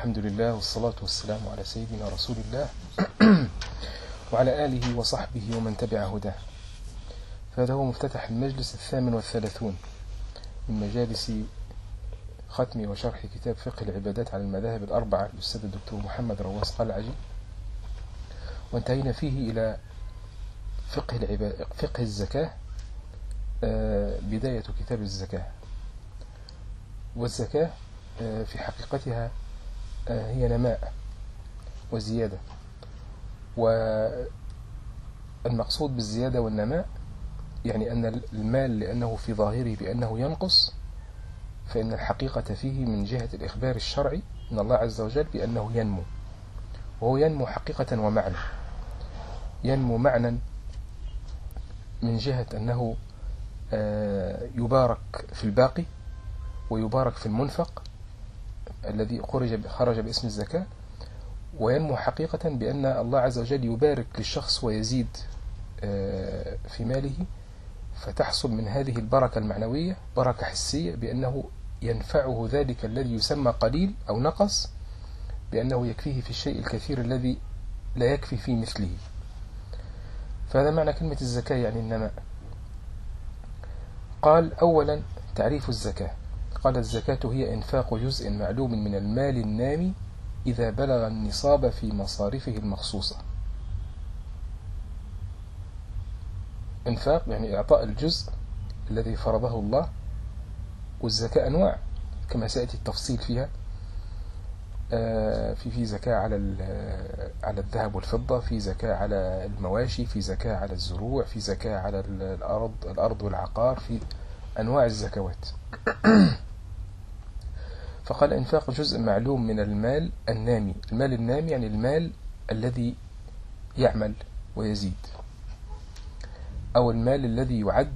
الحمد لله والصلاة والسلام على سيدنا رسول الله وعلى آله وصحبه ومن تبع هداه فهذا هو مفتتح المجلس الثامن والثلاثون من مجالس ختم وشرح كتاب فقه العبادات على المذاهب الأربعة للأستاذ الدكتور محمد رواس قلعجي وانتهينا فيه إلى فقه, العبا... فقه الزكاة بداية كتاب الزكاة والزكاة في حقيقتها هي نماء وزيادة والمقصود بالزيادة والنماء يعني أن المال لأنه في ظاهره بأنه ينقص فإن الحقيقة فيه من جهة الإخبار الشرعي من الله عز وجل بأنه ينمو وهو ينمو حقيقة ومعنى ينمو معنى من جهة أنه يبارك في الباقي ويبارك في المنفق الذي خرج خرج باسم الزكاة وينمو حقيقة بأن الله عز وجل يبارك للشخص ويزيد في ماله فتحصل من هذه البركة المعنوية بركة حسية بأنه ينفعه ذلك الذي يسمى قليل أو نقص بأنه يكفيه في الشيء الكثير الذي لا يكفي في مثله فهذا معنى كلمة الزكاة يعني النماء قال أولا تعريف الزكاة قال الزكاة هي إنفاق جزء معلوم من المال النامي إذا بلغ النصاب في مصارفه المخصوصة إنفاق يعني إعطاء الجزء الذي فرضه الله والزكاة أنواع كما سيأتي التفصيل فيها في في زكاة على على الذهب والفضة في زكاة على المواشي في زكاة على الزروع في زكاة على الأرض الأرض والعقار في أنواع الزكوات فقال إنفاق جزء معلوم من المال النامي المال النامي يعني المال الذي يعمل ويزيد أو المال الذي يعد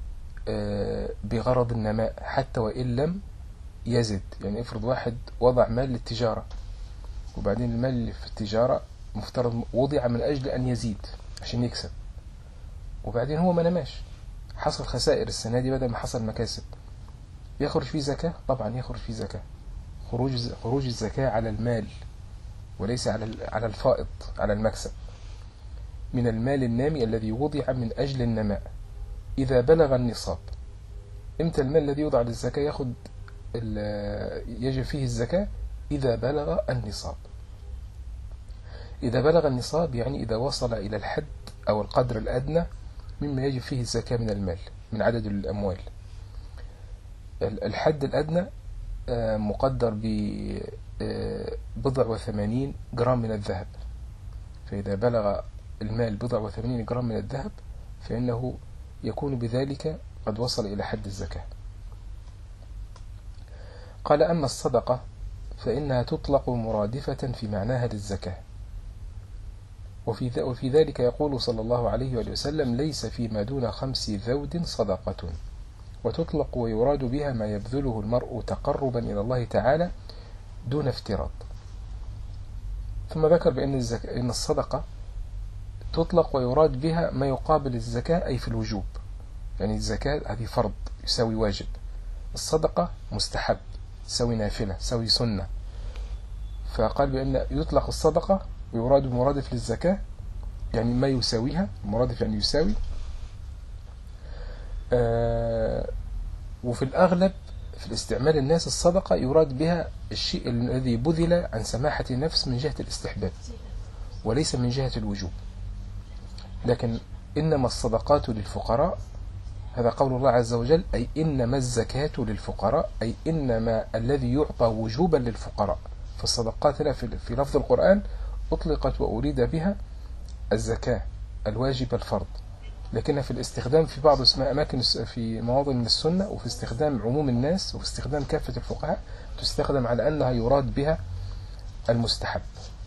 بغرض النماء حتى وإن لم يزد يعني افرض واحد وضع مال للتجارة وبعدين المال اللي في التجارة مفترض وضع من أجل أن يزيد عشان يكسب وبعدين هو ما نماش حصل خسائر السنة دي بدل ما حصل مكاسب يخرج فيه زكاة طبعا يخرج فيه زكاة خروج خروج الزكاة على المال وليس على على الفائض على المكسب من المال النامي الذي وضع من أجل النماء إذا بلغ النصاب إمتى المال الذي يوضع للزكاة ياخد يجب فيه الزكاة إذا بلغ النصاب إذا بلغ النصاب يعني إذا وصل إلى الحد أو القدر الأدنى مما يجب فيه الزكاة من المال من عدد الأموال الحد الأدنى مقدر ببضع وثمانين جرام من الذهب فإذا بلغ المال بضع وثمانين جرام من الذهب فإنه يكون بذلك قد وصل إلى حد الزكاة قال أما الصدقة فإنها تطلق مرادفة في معناها للزكاة وفي, وفي ذلك يقول صلى الله عليه وآله وسلم ليس فيما دون خمس ذود صدقة وتطلق ويراد بها ما يبذله المرء تقربا إلى الله تعالى دون افتراض ثم ذكر بأن الزك... إن الصدقة تطلق ويراد بها ما يقابل الزكاة أي في الوجوب يعني الزكاة هذه فرض يساوي واجب الصدقة مستحب تساوي نافلة تساوي سنة فقال بأن يطلق الصدقة ويراد المرادف للزكاة يعني ما يساويها المرادف يعني يساوي آه وفي الأغلب في الاستعمال الناس الصدقة يراد بها الشيء الذي بذل عن سماحة النفس من جهة الاستحباب وليس من جهة الوجوب لكن إنما الصدقات للفقراء هذا قول الله عز وجل أي إنما الزكاة للفقراء أي إنما الذي يعطى وجوبا للفقراء فالصدقات لا في لفظ القرآن أطلقت وأريد بها الزكاة الواجب الفرض لكنها في الاستخدام في بعض أماكن في مواضع من السنة وفي استخدام عموم الناس وفي استخدام كافة الفقهاء تستخدم على أنها يراد بها المستحب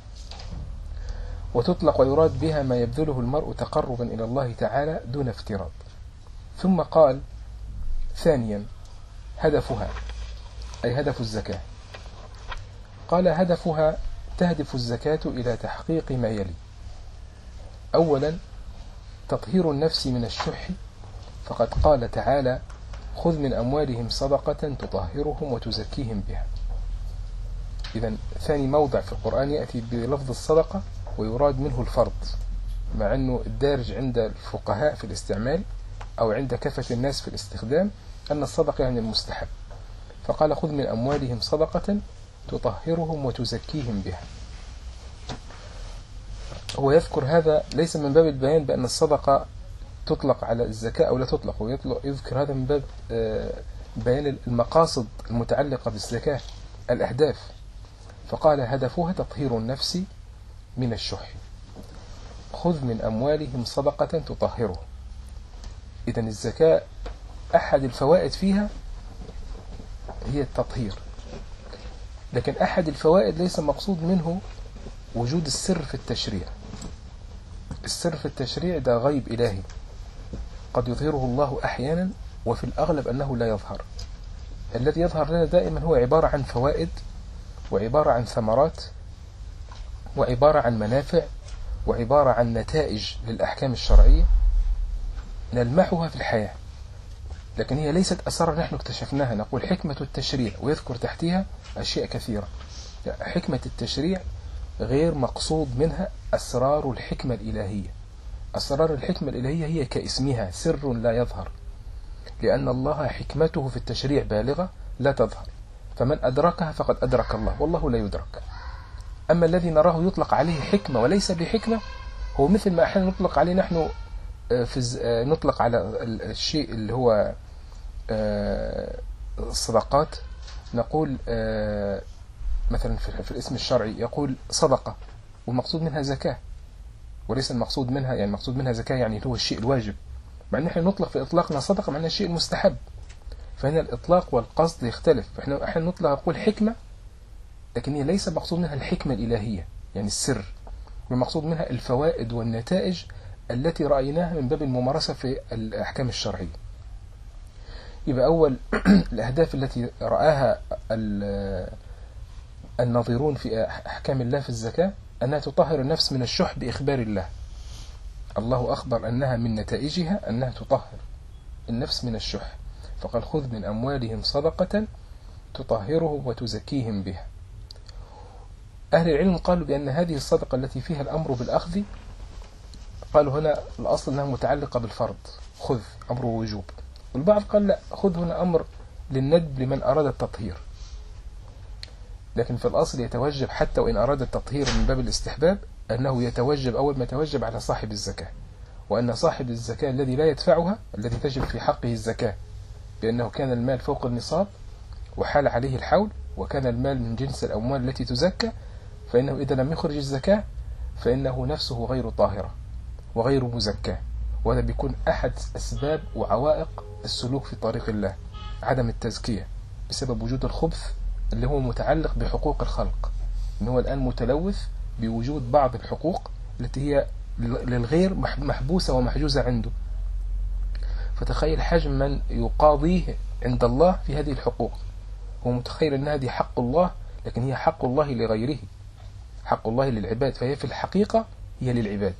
وتطلق ويراد بها ما يبذله المرء تقربا إلى الله تعالى دون افتراض ثم قال ثانيا هدفها أي هدف الزكاة قال هدفها تهدف الزكاة إلى تحقيق ما يلي أولا تطهير النفس من الشح فقد قال تعالى خذ من أموالهم صدقة تطهرهم وتزكيهم بها إذا ثاني موضع في القرآن يأتي بلفظ الصدقة ويراد منه الفرض مع أنه الدارج عند الفقهاء في الاستعمال أو عند كافة الناس في الاستخدام أن الصدقة يعني المستحب فقال خذ من أموالهم صدقة تطهرهم وتزكيهم بها هو يذكر هذا ليس من باب البيان بأن الصدقة تطلق على الزكاة أو لا تطلق ويذكر هذا من باب آه، بيان المقاصد المتعلقة بالزكاة الأهداف فقال هدفها تطهير النفس من الشح خذ من أموالهم صدقة تطهره إذا الزكاة أحد الفوائد فيها هي التطهير لكن أحد الفوائد ليس مقصود منه وجود السر في التشريع السر في التشريع ده غيب إلهي قد يظهره الله أحيانا وفي الأغلب أنه لا يظهر الذي يظهر لنا دائما هو عبارة عن فوائد وعبارة عن ثمرات وعبارة عن منافع وعبارة عن نتائج للأحكام الشرعية نلمحها في الحياة لكن هي ليست أسرار نحن اكتشفناها نقول حكمة التشريع ويذكر تحتها أشياء كثيرة حكمة التشريع غير مقصود منها أسرار الحكمة الإلهية أسرار الحكمة الإلهية هي كاسمها سر لا يظهر لأن الله حكمته في التشريع بالغة لا تظهر فمن أدركها فقد أدرك الله والله لا يدرك أما الذي نراه يطلق عليه حكمة وليس بحكمة هو مثل ما أحيانا نطلق عليه نحن آه، في آه، نطلق على الشيء اللي هو آه، الصدقات نقول مثلا في الاسم الشرعي يقول صدقة والمقصود منها زكاة وليس المقصود منها يعني المقصود منها زكاة يعني هو الشيء الواجب مع ان احنا نطلق في اطلاقنا صدقة مع انها الشيء المستحب فهنا الاطلاق والقصد يختلف فاحنا احيانا نطلق نقول حكمة لكن هي ليس مقصود منها الحكمة الإلهية يعني السر والمقصود منها الفوائد والنتائج التي رأيناها من باب الممارسة في الأحكام الشرعية يبقى أول الأهداف التي رآها الناظرون في أحكام الله في الزكاة أنها تطهر النفس من الشح بإخبار الله الله أخبر أنها من نتائجها أنها تطهر النفس من الشح فقال خذ من أموالهم صدقة تطهرهم وتزكيهم بها أهل العلم قالوا بأن هذه الصدقة التي فيها الأمر بالأخذ قالوا هنا الأصل أنها متعلقة بالفرض خذ أمر وجوب والبعض قال لا خذ هنا أمر للندب لمن أراد التطهير لكن في الأصل يتوجب حتى وإن أراد التطهير من باب الاستحباب أنه يتوجب أول ما يتوجب على صاحب الزكاة وأن صاحب الزكاة الذي لا يدفعها الذي تجب في حقه الزكاة بأنه كان المال فوق النصاب وحال عليه الحول وكان المال من جنس الأموال التي تزكى فإنه إذا لم يخرج الزكاة فإنه نفسه غير طاهرة وغير مزكاة وهذا بيكون أحد أسباب وعوائق السلوك في طريق الله عدم التزكية بسبب وجود الخبث اللي هو متعلق بحقوق الخلق إن هو الآن متلوث بوجود بعض الحقوق التي هي للغير محبوسة ومحجوزة عنده فتخيل حجم من يقاضيه عند الله في هذه الحقوق هو متخيل أن هذه حق الله لكن هي حق الله لغيره حق الله للعباد فهي في الحقيقة هي للعباد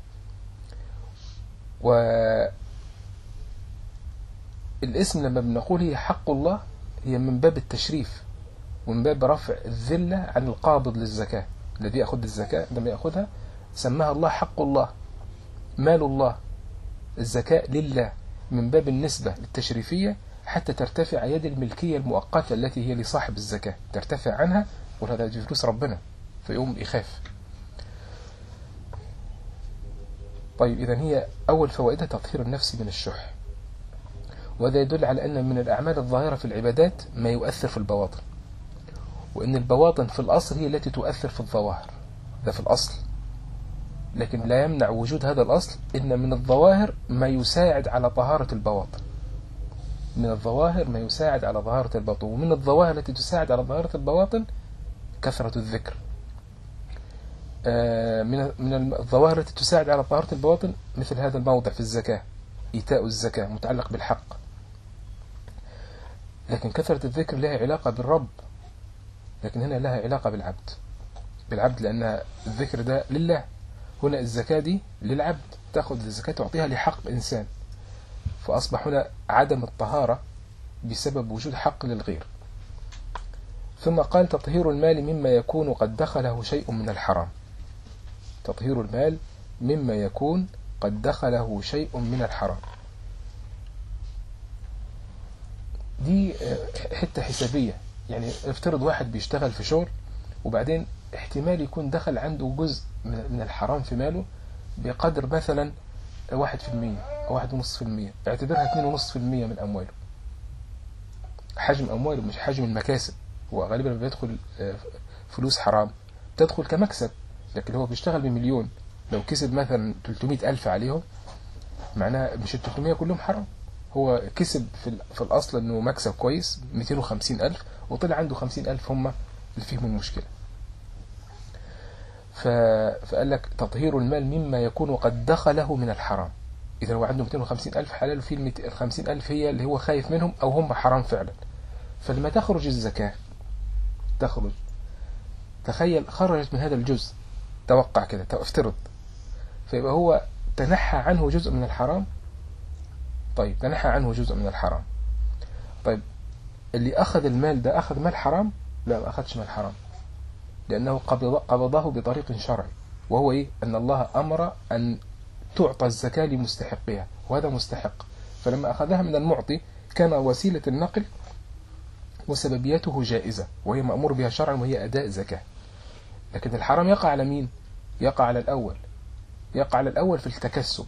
والاسم لما بنقول هي حق الله هي من باب التشريف ومن باب رفع الذلة عن القابض للزكاة الذي يأخذ الزكاة لما يأخذها سماها الله حق الله مال الله الزكاة لله من باب النسبة التشريفية حتى ترتفع يد الملكية المؤقتة التي هي لصاحب الزكاة ترتفع عنها وهذا فلوس ربنا فيقوم يخاف طيب إذا هي أول فوائدها تطهير النفس من الشح وهذا يدل على أن من الأعمال الظاهرة في العبادات ما يؤثر في البواطن وأن البواطن في الأصل هي التي تؤثر في الظواهر ده في الأصل لكن لا يمنع وجود هذا الأصل إن من الظواهر ما يساعد على طهارة البواطن من الظواهر ما يساعد على طهارة الباطن ومن الظواهر التي تساعد على طهارة البواطن كثرة الذكر آه، من من الظواهر التي تساعد على طهارة البواطن مثل هذا الموضع في الزكاة إيتاء الزكاة متعلق بالحق لكن كثرة الذكر لها علاقة بالرب لكن هنا لها علاقة بالعبد بالعبد لأن الذكر ده لله هنا الزكاة دي للعبد تأخذ الزكاة تعطيها لحق إنسان فأصبح هنا عدم الطهارة بسبب وجود حق للغير ثم قال تطهير المال مما يكون قد دخله شيء من الحرام تطهير المال مما يكون قد دخله شيء من الحرام دي حتة حسابية يعني افترض واحد بيشتغل في شغل وبعدين احتمال يكون دخل عنده جزء من الحرام في ماله بقدر مثلا واحد في المية أو واحد ونص في المية اعتبرها اتنين ونص في المية من أمواله حجم أمواله مش حجم المكاسب هو غالبا لما بيدخل فلوس حرام تدخل كمكسب لكن هو بيشتغل بمليون لو كسب مثلا 300 ألف عليهم معناها مش ال 300 كلهم حرام هو كسب في, في الأصل أنه مكسب كويس 250 ألف وطلع عنده 50 ألف هم اللي فيهم المشكلة فقال لك تطهير المال مما يكون قد دخله من الحرام إذا هو عنده 250 ألف حلال وفي ال 50 ألف هي اللي هو خايف منهم أو هم حرام فعلا فلما تخرج الزكاة تخرج تخيل خرجت من هذا الجزء توقع كده افترض فيبقى هو تنحى عنه جزء من الحرام طيب تنحى عنه جزء من الحرام طيب اللي أخذ المال ده أخذ مال حرام لا ما أخذش مال حرام لأنه قبضه بطريق شرعي وهو إيه أن الله أمر أن تعطى الزكاة لمستحقها وهذا مستحق فلما أخذها من المعطي كان وسيلة النقل وسببيته جائزة وهي مأمور بها شرعا وهي أداء زكاة لكن الحرام يقع على مين؟ يقع على الأول يقع على الأول في التكسب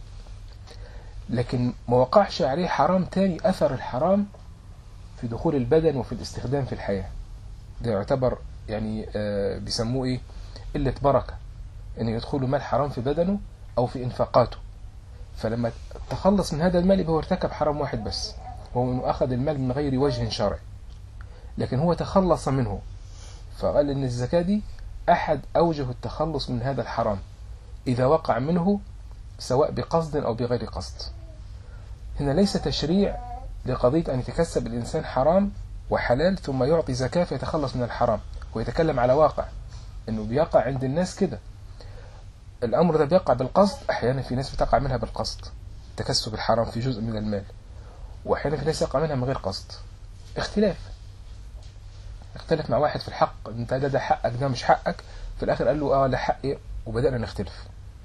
لكن ما وقعش عليه حرام تاني أثر الحرام في دخول البدن وفي الاستخدام في الحياة ده يعتبر يعني آه بيسموه إيه قلة بركة أن يدخل مال حرام في بدنه أو في إنفاقاته فلما تخلص من هذا المال يبقى هو ارتكب حرام واحد بس هو أنه أخذ المال من غير وجه شرعي لكن هو تخلص منه فقال أن الزكاة دي أحد أوجه التخلص من هذا الحرام إذا وقع منه سواء بقصد أو بغير قصد هنا ليس تشريع لقضية أن يتكسب الإنسان حرام وحلال ثم يعطي زكاة فيتخلص من الحرام ويتكلم على واقع أنه بيقع عند الناس كده الأمر ده بيقع بالقصد أحيانا في ناس بتقع منها بالقصد تكسب الحرام في جزء من المال وأحيانا في ناس يقع منها من غير قصد اختلاف اختلف مع واحد في الحق انت ده ده حقك ده مش حقك في الآخر قال له اه ده حقي وبدأنا نختلف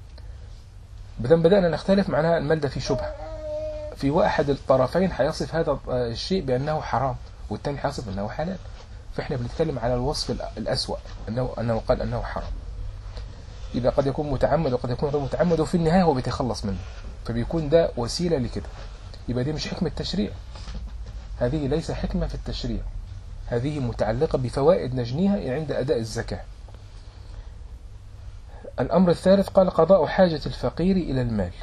بدل بدأنا نختلف معناها المال ده فيه شبهة في واحد الطرفين هيصف هذا الشيء بأنه حرام والتاني هيصف أنه حلال فإحنا بنتكلم على الوصف الأسوأ أنه, أنه قال أنه حرام إذا قد يكون متعمد وقد يكون غير متعمد وفي النهاية هو بيتخلص منه فبيكون ده وسيلة لكده يبقى دي مش حكمة تشريع هذه ليس حكمة في التشريع هذه متعلقة بفوائد نجنيها عند أداء الزكاة الأمر الثالث قال قضاء حاجة الفقير إلى المال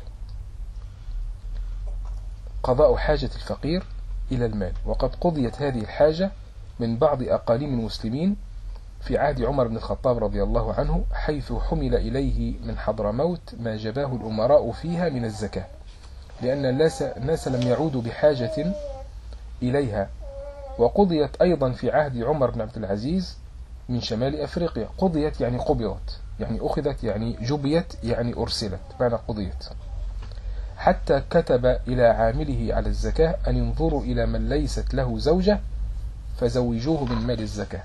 قضاء حاجة الفقير إلى المال وقد قضيت هذه الحاجة من بعض أقاليم المسلمين في عهد عمر بن الخطاب رضي الله عنه حيث حمل إليه من حضرموت ما جباه الأمراء فيها من الزكاة لأن الناس لم يعودوا بحاجة إليها وقضيت أيضا في عهد عمر بن عبد العزيز من شمال أفريقيا قضيت يعني قبضت يعني أخذت يعني جبيت يعني أرسلت معنى قضيت حتى كتب إلى عامله على الزكاة أن ينظروا إلى من ليست له زوجة فزوجوه من مال الزكاة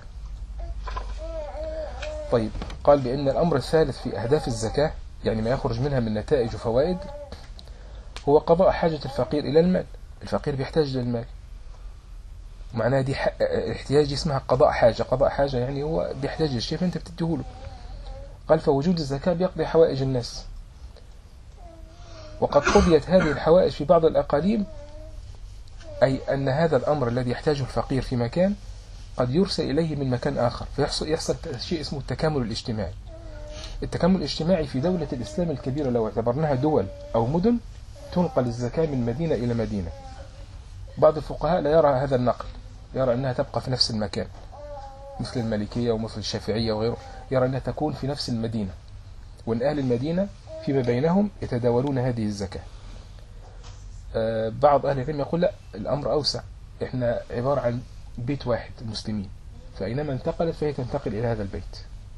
طيب قال بأن الأمر الثالث في أهداف الزكاة يعني ما يخرج منها من نتائج وفوائد هو قضاء حاجة الفقير إلى المال الفقير بيحتاج للمال معناها دي احتياج اسمها قضاء حاجة قضاء حاجة يعني هو بيحتاج للشيء فأنت بتديهوله قال فوجود الزكاة بيقضي حوائج الناس وقد قضيت هذه الحوائج في بعض الأقاليم أي أن هذا الأمر الذي يحتاجه الفقير في مكان قد يرسل إليه من مكان آخر فيحصل يحصل شيء اسمه التكامل الاجتماعي التكامل الاجتماعي في دولة الإسلام الكبيرة لو اعتبرناها دول أو مدن تنقل الزكاة من مدينة إلى مدينة بعض الفقهاء لا يرى هذا النقل يرى أنها تبقى في نفس المكان مثل المالكية ومثل الشافعية وغيره يرى أنها تكون في نفس المدينة وأن أهل المدينة فيما بينهم يتداولون هذه الزكاة بعض أهل العلم يقول لا الأمر أوسع إحنا عبارة عن بيت واحد المسلمين فأينما انتقلت فهي تنتقل إلى هذا البيت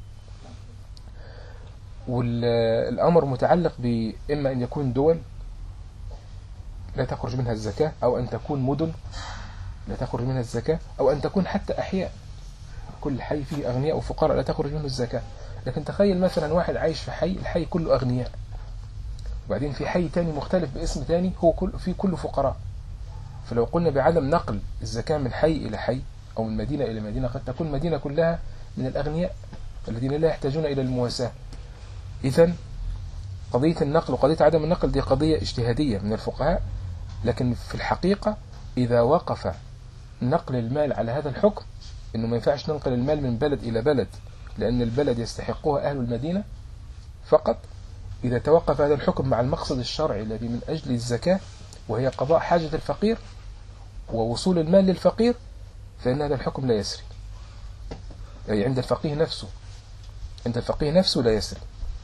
والأمر متعلق بإما أن يكون دول لا تخرج منها الزكاة أو أن تكون مدن لا تخرج منها الزكاة أو أن تكون حتى أحياء كل حي فيه أغنياء وفقراء لا تخرج منه الزكاة لكن تخيل مثلا واحد عايش في حي الحي كله أغنياء وبعدين في حي تاني مختلف باسم تاني هو كل فيه كله فقراء فلو قلنا بعدم نقل الزكاة من حي إلى حي أو من مدينة إلى مدينة قد تكون المدينة كلها من الأغنياء الذين لا يحتاجون إلى المواساة إذا قضية النقل وقضية عدم النقل دي قضية اجتهادية من الفقهاء لكن في الحقيقة إذا وقف نقل المال على هذا الحكم إنه ما ينفعش ننقل المال من بلد إلى بلد لأن البلد يستحقها أهل المدينة فقط إذا توقف هذا الحكم مع المقصد الشرعي الذي من أجل الزكاة وهي قضاء حاجة الفقير ووصول المال للفقير فإن هذا الحكم لا يسري أي عند الفقيه نفسه عند الفقيه نفسه لا يسري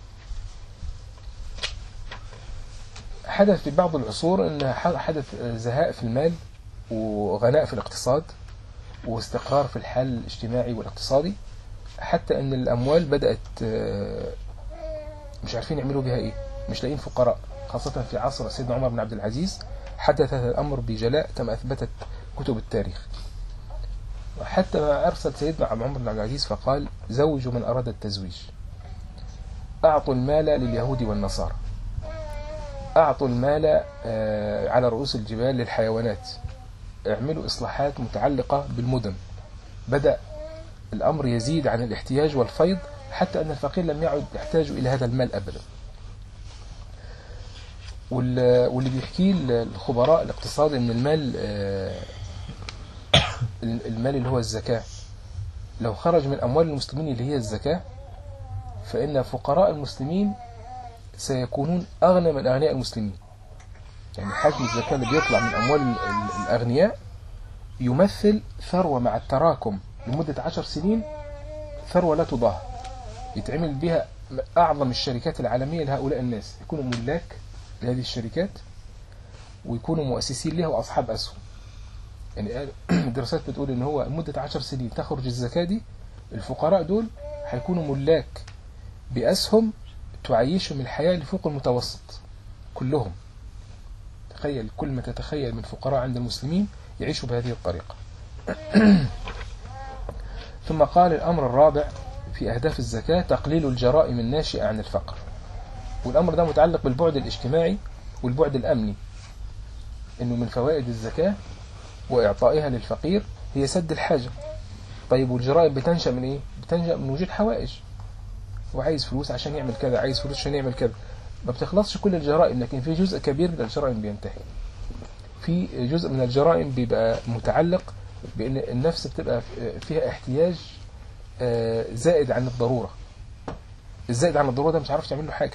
حدث في بعض العصور أن حدث زهاء في المال وغناء في الاقتصاد واستقرار في الحال الاجتماعي والاقتصادي حتى أن الأموال بدأت مش عارفين يعملوا بها إيه مش لاقيين فقراء خاصة في عصر سيدنا عمر بن عبد العزيز حدث هذا الأمر بجلاء كما أثبتت كتب التاريخ وحتى ما أرسل سيدنا عمر بن عبد العزيز فقال زوجوا من أراد التزويج أعطوا المال لليهود والنصارى أعطوا المال على رؤوس الجبال للحيوانات اعملوا إصلاحات متعلقة بالمدن بدأ الأمر يزيد عن الاحتياج والفيض حتى أن الفقير لم يعد يحتاج إلى هذا المال أبدا واللي بيحكيه الخبراء الاقتصاد ان المال المال اللي هو الزكاة لو خرج من أموال المسلمين اللي هي الزكاة فإن فقراء المسلمين سيكونون أغنى من أغنياء المسلمين يعني حجم الزكاة اللي بيطلع من أموال الأغنياء يمثل ثروة مع التراكم لمدة عشر سنين ثروة لا تضاهى يتعمل بها أعظم الشركات العالمية لهؤلاء الناس يكونوا ملاك لهذه الشركات ويكونوا مؤسسين لها وأصحاب أسهم يعني الدراسات بتقول ان هو مدة عشر سنين تخرج الزكاة دي الفقراء دول هيكونوا ملاك بأسهم تعيشهم الحياة لفوق المتوسط كلهم تخيل كل ما تتخيل من فقراء عند المسلمين يعيشوا بهذه الطريقة ثم قال الأمر الرابع في أهداف الزكاة تقليل الجرائم الناشئة عن الفقر والأمر ده متعلق بالبعد الاجتماعي والبعد الأمني إنه من فوائد الزكاة وإعطائها للفقير هي سد الحاجة طيب والجرائم بتنشأ من إيه؟ بتنشأ من وجود حوائج وعايز فلوس عشان يعمل كذا عايز فلوس عشان يعمل كذا ما بتخلصش كل الجرائم لكن في جزء كبير من الجرائم بينتهي في جزء من الجرائم بيبقى متعلق بأن النفس بتبقى فيها احتياج زائد عن الضرورة الزائد عن الضرورة ده مش عارف تعمل له حاجة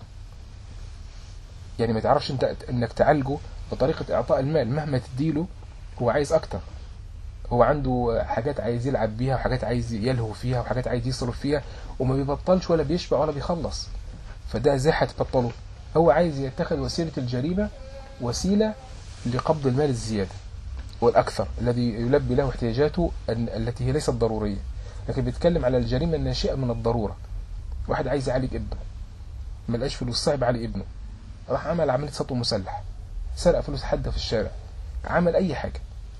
يعني ما تعرفش انت انك تعالجه بطريقة اعطاء المال مهما تديله هو عايز اكتر هو عنده حاجات عايز يلعب بيها وحاجات عايز يلهو فيها وحاجات عايز يصرف فيها وما بيبطلش ولا بيشبع ولا بيخلص فده ازاي هتبطله هو عايز يتخذ وسيلة الجريمة وسيلة لقبض المال الزيادة والأكثر الذي يلبي له احتياجاته التي هي ليست ضرورية لكن بيتكلم على الجريمة الناشئة من الضرورة واحد عايز يعالج ابنه ما لقاش فلوس صعب على ابنه راح عمل عملية سطو مسلح سرق فلوس حد في الشارع عمل أي حاجة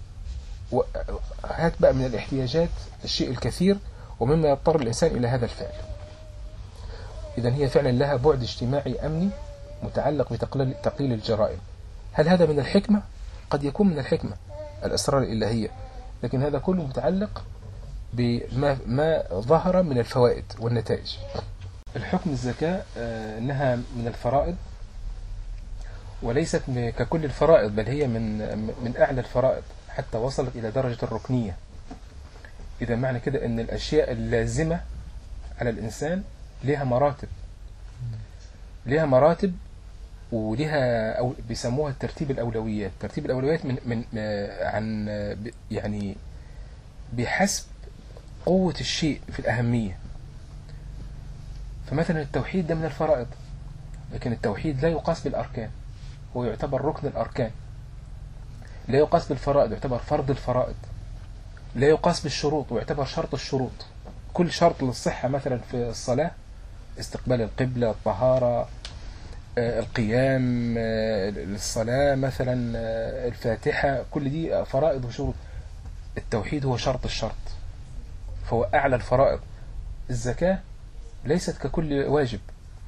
هات بقى من الاحتياجات الشيء الكثير ومما يضطر الإنسان إلى هذا الفعل إذا هي فعلا لها بعد اجتماعي أمني متعلق بتقليل الجرائم هل هذا من الحكمة؟ قد يكون من الحكمة الأسرار الإلهية لكن هذا كله متعلق بما ما ظهر من الفوائد والنتائج الحكم الزكاة أنها من الفرائض وليست ككل الفرائض بل هي من من أعلى الفرائض حتى وصلت إلى درجة الركنية إذا معنى كده أن الأشياء اللازمة على الإنسان لها مراتب لها مراتب ولها أو بيسموها ترتيب الأولويات ترتيب الأولويات من من عن يعني بحسب قوة الشيء في الأهمية فمثلا التوحيد ده من الفرائض لكن التوحيد لا يقاس بالأركان هو يعتبر ركن الأركان لا يقاس بالفرائض يعتبر فرض الفرائض لا يقاس بالشروط ويعتبر شرط الشروط كل شرط للصحة مثلا في الصلاة استقبال القبلة الطهارة القيام الصلاة مثلا الفاتحة كل دي فرائض وشروط التوحيد هو شرط الشرط فهو أعلى الفرائض الزكاة ليست ككل واجب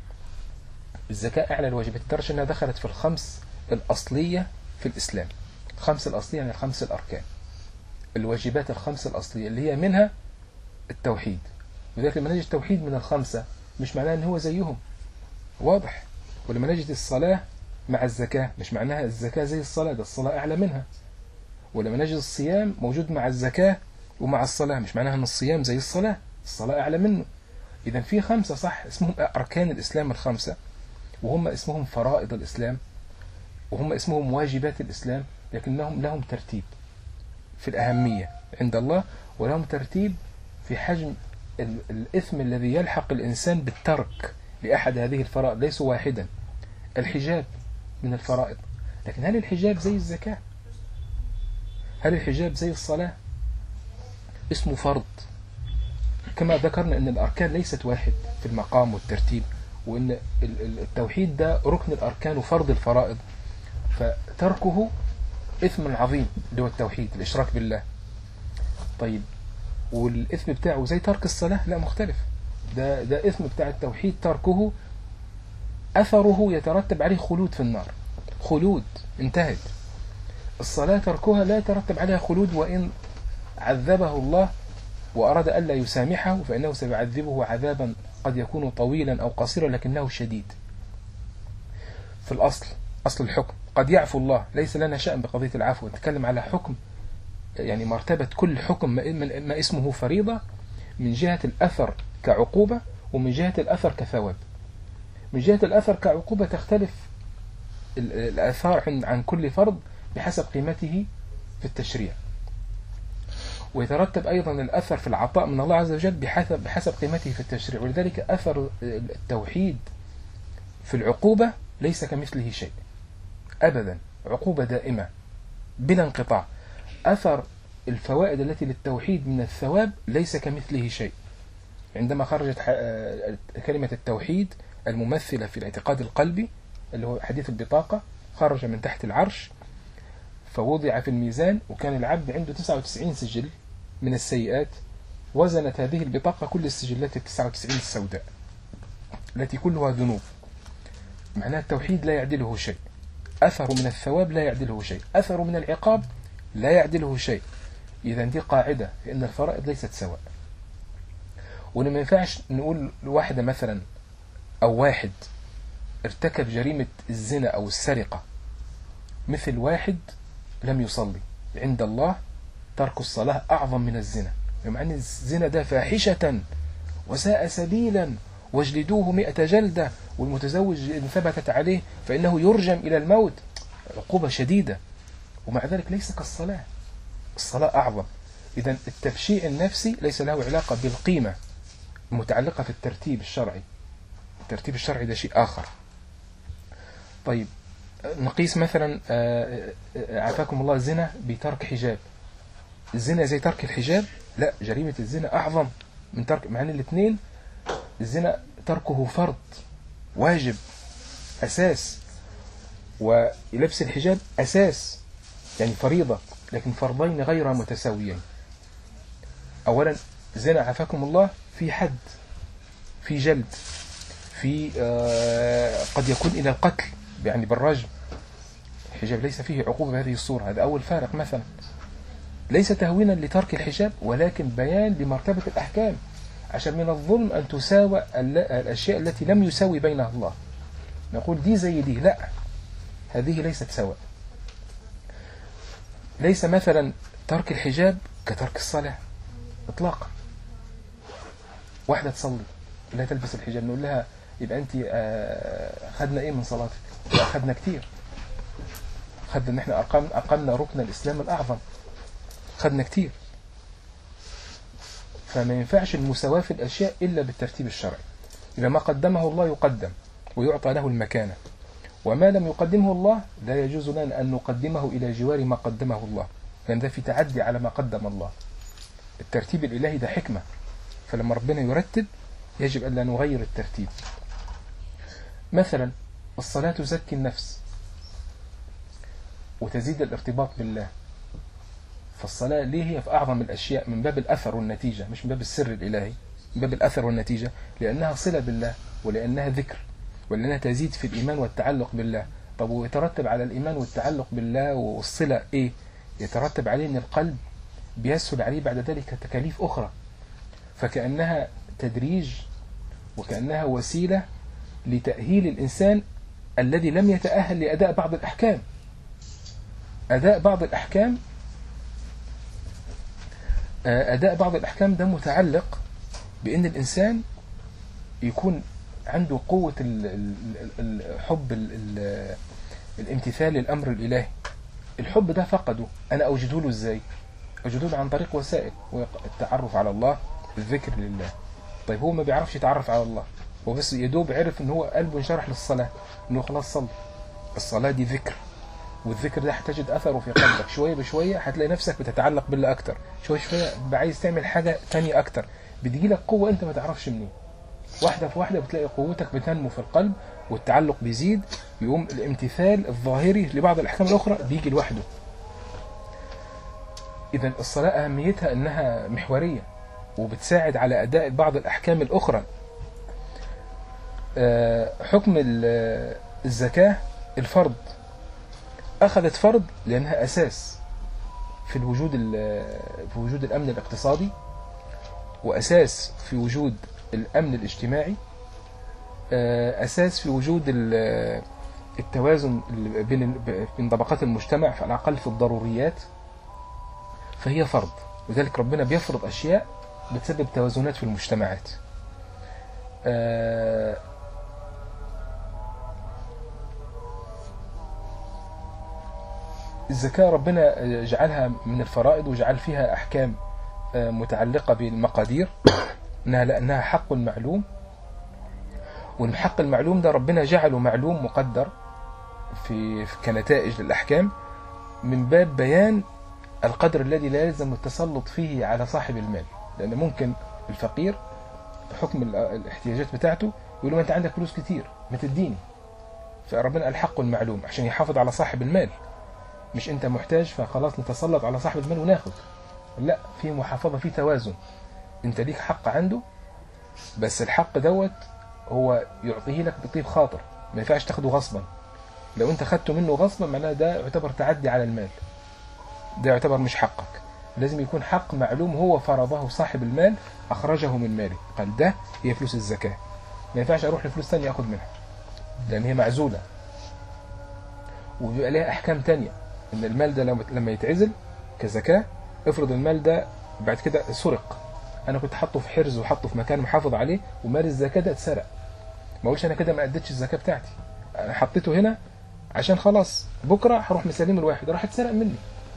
الزكاة أعلى الواجبات لدرجة أنها دخلت في الخمس الأصلية في الإسلام الخمس الأصلية يعني الخمس الأركان الواجبات الخمس الأصلية اللي هي منها التوحيد ولذلك لما نجد التوحيد من الخمسة مش معناه أن هو زيهم واضح ولما نجد الصلاة مع الزكاة مش معناها الزكاة زي الصلاة ده الصلاة أعلى منها ولما نجد الصيام موجود مع الزكاة ومع الصلاة مش معناها أن الصيام زي الصلاة الصلاة أعلى منه إذا في خمسة صح اسمهم أركان الإسلام الخمسة وهم اسمهم فرائض الإسلام وهم اسمهم واجبات الإسلام لكنهم لهم ترتيب في الأهمية عند الله ولهم ترتيب في حجم الإثم الذي يلحق الإنسان بالترك لأحد هذه الفرائض ليس واحدا الحجاب من الفرائض لكن هل الحجاب زي الزكاة هل الحجاب زي الصلاة اسمه فرض كما ذكرنا أن الأركان ليست واحد في المقام والترتيب وأن التوحيد ده ركن الأركان وفرض الفرائض فتركه إثم عظيم اللي هو التوحيد الإشراك بالله طيب والإثم بتاعه زي ترك الصلاة لا مختلف ده, ده إثم بتاع التوحيد تركه أثره يترتب عليه خلود في النار خلود انتهت الصلاة تركها لا يترتب عليها خلود وإن عذبه الله وأراد ألا يسامحه فإنه سيعذبه عذابا قد يكون طويلا أو قصيرا لكنه شديد في الأصل أصل الحكم قد يعفو الله ليس لنا شأن بقضية العفو نتكلم على حكم يعني مرتبة كل حكم ما اسمه فريضة من جهة الأثر كعقوبة ومن جهة الأثر كثواب من جهة الأثر كعقوبة تختلف الآثار عن كل فرض بحسب قيمته في التشريع ويترتب أيضا الأثر في العطاء من الله عز وجل بحسب, بحسب قيمته في التشريع ولذلك أثر التوحيد في العقوبة ليس كمثله شيء أبدا عقوبة دائمة بلا انقطاع أثر الفوائد التي للتوحيد من الثواب ليس كمثله شيء عندما خرجت كلمة التوحيد الممثلة في الاعتقاد القلبي اللي هو حديث البطاقة خرج من تحت العرش فوضع في الميزان وكان العبد عنده 99 سجل من السيئات وزنت هذه البطاقة كل السجلات ال 99 السوداء التي كلها ذنوب معناه التوحيد لا يعدله شيء أثر من الثواب لا يعدله شيء أثر من العقاب لا يعدله شيء إذا دي قاعدة إن الفرائض ليست سواء ولما ينفعش نقول لواحدة مثلا أو واحد ارتكب جريمة الزنا أو السرقة مثل واحد لم يصلي عند الله ترك الصلاة أعظم من الزنا مع أن الزنا ده فاحشة وساء سبيلا واجلدوه مئة جلدة والمتزوج إن ثبتت عليه فإنه يرجم إلى الموت عقوبة شديدة ومع ذلك ليس كالصلاة الصلاة أعظم إذا التبشيع النفسي ليس له علاقة بالقيمة المتعلقة في الترتيب الشرعي الترتيب الشرعي ده شيء آخر طيب نقيس مثلا عافاكم الله الزنا بترك حجاب الزنا زي ترك الحجاب لا جريمة الزنا أعظم من ترك مع أن الاثنين الزنا تركه فرض واجب أساس ولبس الحجاب أساس يعني فريضة لكن فرضين غير متساويين أولا زنا عافاكم الله في حد في جلد في آه قد يكون إلى القتل يعني بالرجم الحجاب ليس فيه عقوبة بهذه الصورة هذا أول فارق مثلا ليس تهوينا لترك الحجاب ولكن بيان لمرتبة الأحكام عشان من الظلم أن تساوى الأشياء التي لم يساوي بينها الله نقول دي زي دي لا هذه ليست سواء ليس مثلا ترك الحجاب كترك الصلاة اطلاقا واحدة تصلي لا تلبس الحجاب نقول لها يبقى انت خدنا ايه من صلاتك اخذنا كتير خدنا ان احنا أقام اقمنا ركن الاسلام الاعظم خدنا كتير فما ينفعش المساواة في الاشياء الا بالترتيب الشرعي اذا ما قدمه الله يقدم ويعطى له المكانة وما لم يقدمه الله لا يجوز لنا أن نقدمه إلى جوار ما قدمه الله لأن ده في تعدي على ما قدم الله الترتيب الإلهي ده حكمة فلما ربنا يرتب يجب أن لا نغير الترتيب مثلا الصلاة تزكي النفس وتزيد الارتباط بالله فالصلاة ليه هي في أعظم الأشياء من باب الأثر والنتيجة مش من باب السر الإلهي من باب الأثر والنتيجة لأنها صلة بالله ولأنها ذكر ولأنها تزيد في الإيمان والتعلق بالله طب ويترتب على الإيمان والتعلق بالله والصلة إيه يترتب عليه أن القلب بيسهل عليه بعد ذلك تكاليف أخرى فكأنها تدريج وكأنها وسيلة لتأهيل الإنسان الذي لم يتأهل لأداء بعض الأحكام أداء بعض الأحكام أداء بعض الأحكام ده متعلق بأن الإنسان يكون عنده قوة ال- ال- ال- حب ال- ال- الامتثال للأمر الإلهي الحب ده فقده أنا أوجده له إزاي أوجده له عن طريق وسائل التعرف على الله الذكر لله طيب هو ما بيعرفش يتعرف على الله هو بس يدوب عرف ان هو قلبه انشرح للصلاة انه خلاص صلى الصلاة دي ذكر والذكر ده هتجد اثره في قلبك شوية بشوية هتلاقي نفسك بتتعلق بالله اكتر شوية شوية بقى عايز تعمل حاجة تانية اكتر بتجيلك قوة انت ما تعرفش منين واحدة في واحدة بتلاقي قوتك بتنمو في القلب والتعلق بيزيد يقوم الامتثال الظاهري لبعض الأحكام الأخرى بيجي لوحده إذا الصلاة أهميتها أنها محورية وبتساعد على أداء بعض الأحكام الأخرى آه، حكم ال- الزكاة الفرض أخذت فرض لأنها أساس في الوجود ال- في وجود الأمن الاقتصادي وأساس في وجود الأمن الاجتماعي آه، أساس في وجود ال- التوازن اللي بين ال- بين طبقات المجتمع على الأقل في الضروريات فهي فرض وذلك ربنا بيفرض أشياء بتسبب توازنات في المجتمعات آه، الزكاة ربنا جعلها من الفرائض وجعل فيها أحكام آه، متعلقة بالمقادير انها لانها حق معلوم والحق المعلوم ده ربنا جعله معلوم مقدر في في- كنتائج للاحكام من باب بيان القدر الذي لا يلزم التسلط فيه على صاحب المال لان ممكن الفقير بحكم ال- الاحتياجات بتاعته يقول له ما انت عندك فلوس كتير ما تديني فربنا قال حق المعلوم عشان يحافظ على صاحب المال مش انت محتاج فخلاص نتسلط على صاحب المال وناخد لا في محافظة في توازن انت ليك حق عنده بس الحق دوت هو يعطيه لك بطيب خاطر ما ينفعش تاخده غصبا لو انت خدته منه غصبا معناه ده يعتبر تعدي على المال ده يعتبر مش حقك لازم يكون حق معلوم هو فرضه صاحب المال اخرجه من ماله قال ده هي فلوس الزكاة ما ينفعش اروح لفلوس تانية اخد منها لان هي معزولة وبيبقى ليها احكام تانية ان المال ده لما- لما يتعزل كزكاة افرض المال ده بعد كده سرق انا كنت حاطه في حرز وحاطه في مكان محافظ عليه ومال الزكاه ده اتسرق ما اقولش انا كده ما اديتش الزكاه بتاعتي انا حطيته هنا عشان خلاص بكره هروح مسلمه الواحد راح اتسرق مني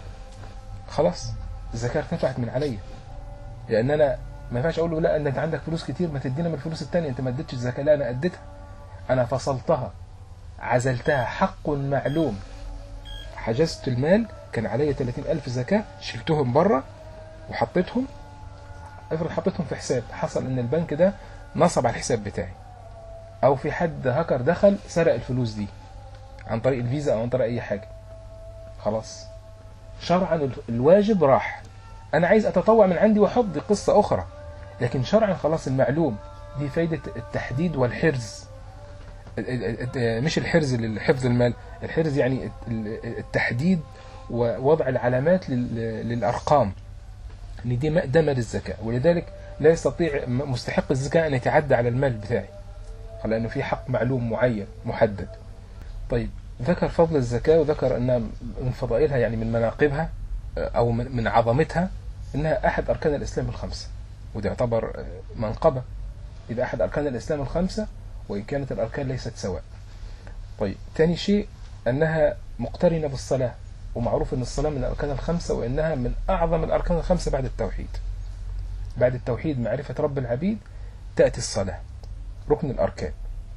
خلاص الزكاه ارتفعت من عليا لان انا ما ينفعش اقول له لا انت عندك فلوس كتير ما تدينا من الفلوس التانية انت ما اديتش الزكاه لا انا اديتها انا فصلتها عزلتها حق معلوم حجزت المال كان عليا 30000 زكاه شلتهم بره وحطيتهم افرض حطيتهم في حساب حصل ان البنك ده نصب على الحساب بتاعي او في حد هاكر دخل سرق الفلوس دي عن طريق الفيزا او عن طريق اي حاجه خلاص شرعا ال- الواجب راح انا عايز اتطوع من عندي واحط دي قصه اخرى لكن شرعا خلاص المعلوم دي فايده التحديد والحرز ال- ال- ال- مش الحرز لحفظ المال الحرز يعني ال- التحديد ووضع العلامات لل- للارقام ان دي م- ده مال الزكاه ولذلك لا يستطيع م- مستحق الزكاه ان يتعدى على المال بتاعي لانه في حق معلوم معين محدد طيب ذكر فضل الزكاه وذكر انها من فضائلها يعني من مناقبها آه، او من من عظمتها انها احد اركان الاسلام الخمسه وده يعتبر آه، منقبه اذا احد اركان الاسلام الخمسه وان كانت الاركان ليست سواء طيب ثاني شيء انها مقترنه بالصلاه ومعروف ان الصلاه من الاركان الخمسه وانها من اعظم الاركان الخمسه بعد التوحيد بعد التوحيد معرفه رب العبيد تاتي الصلاه ركن الاركان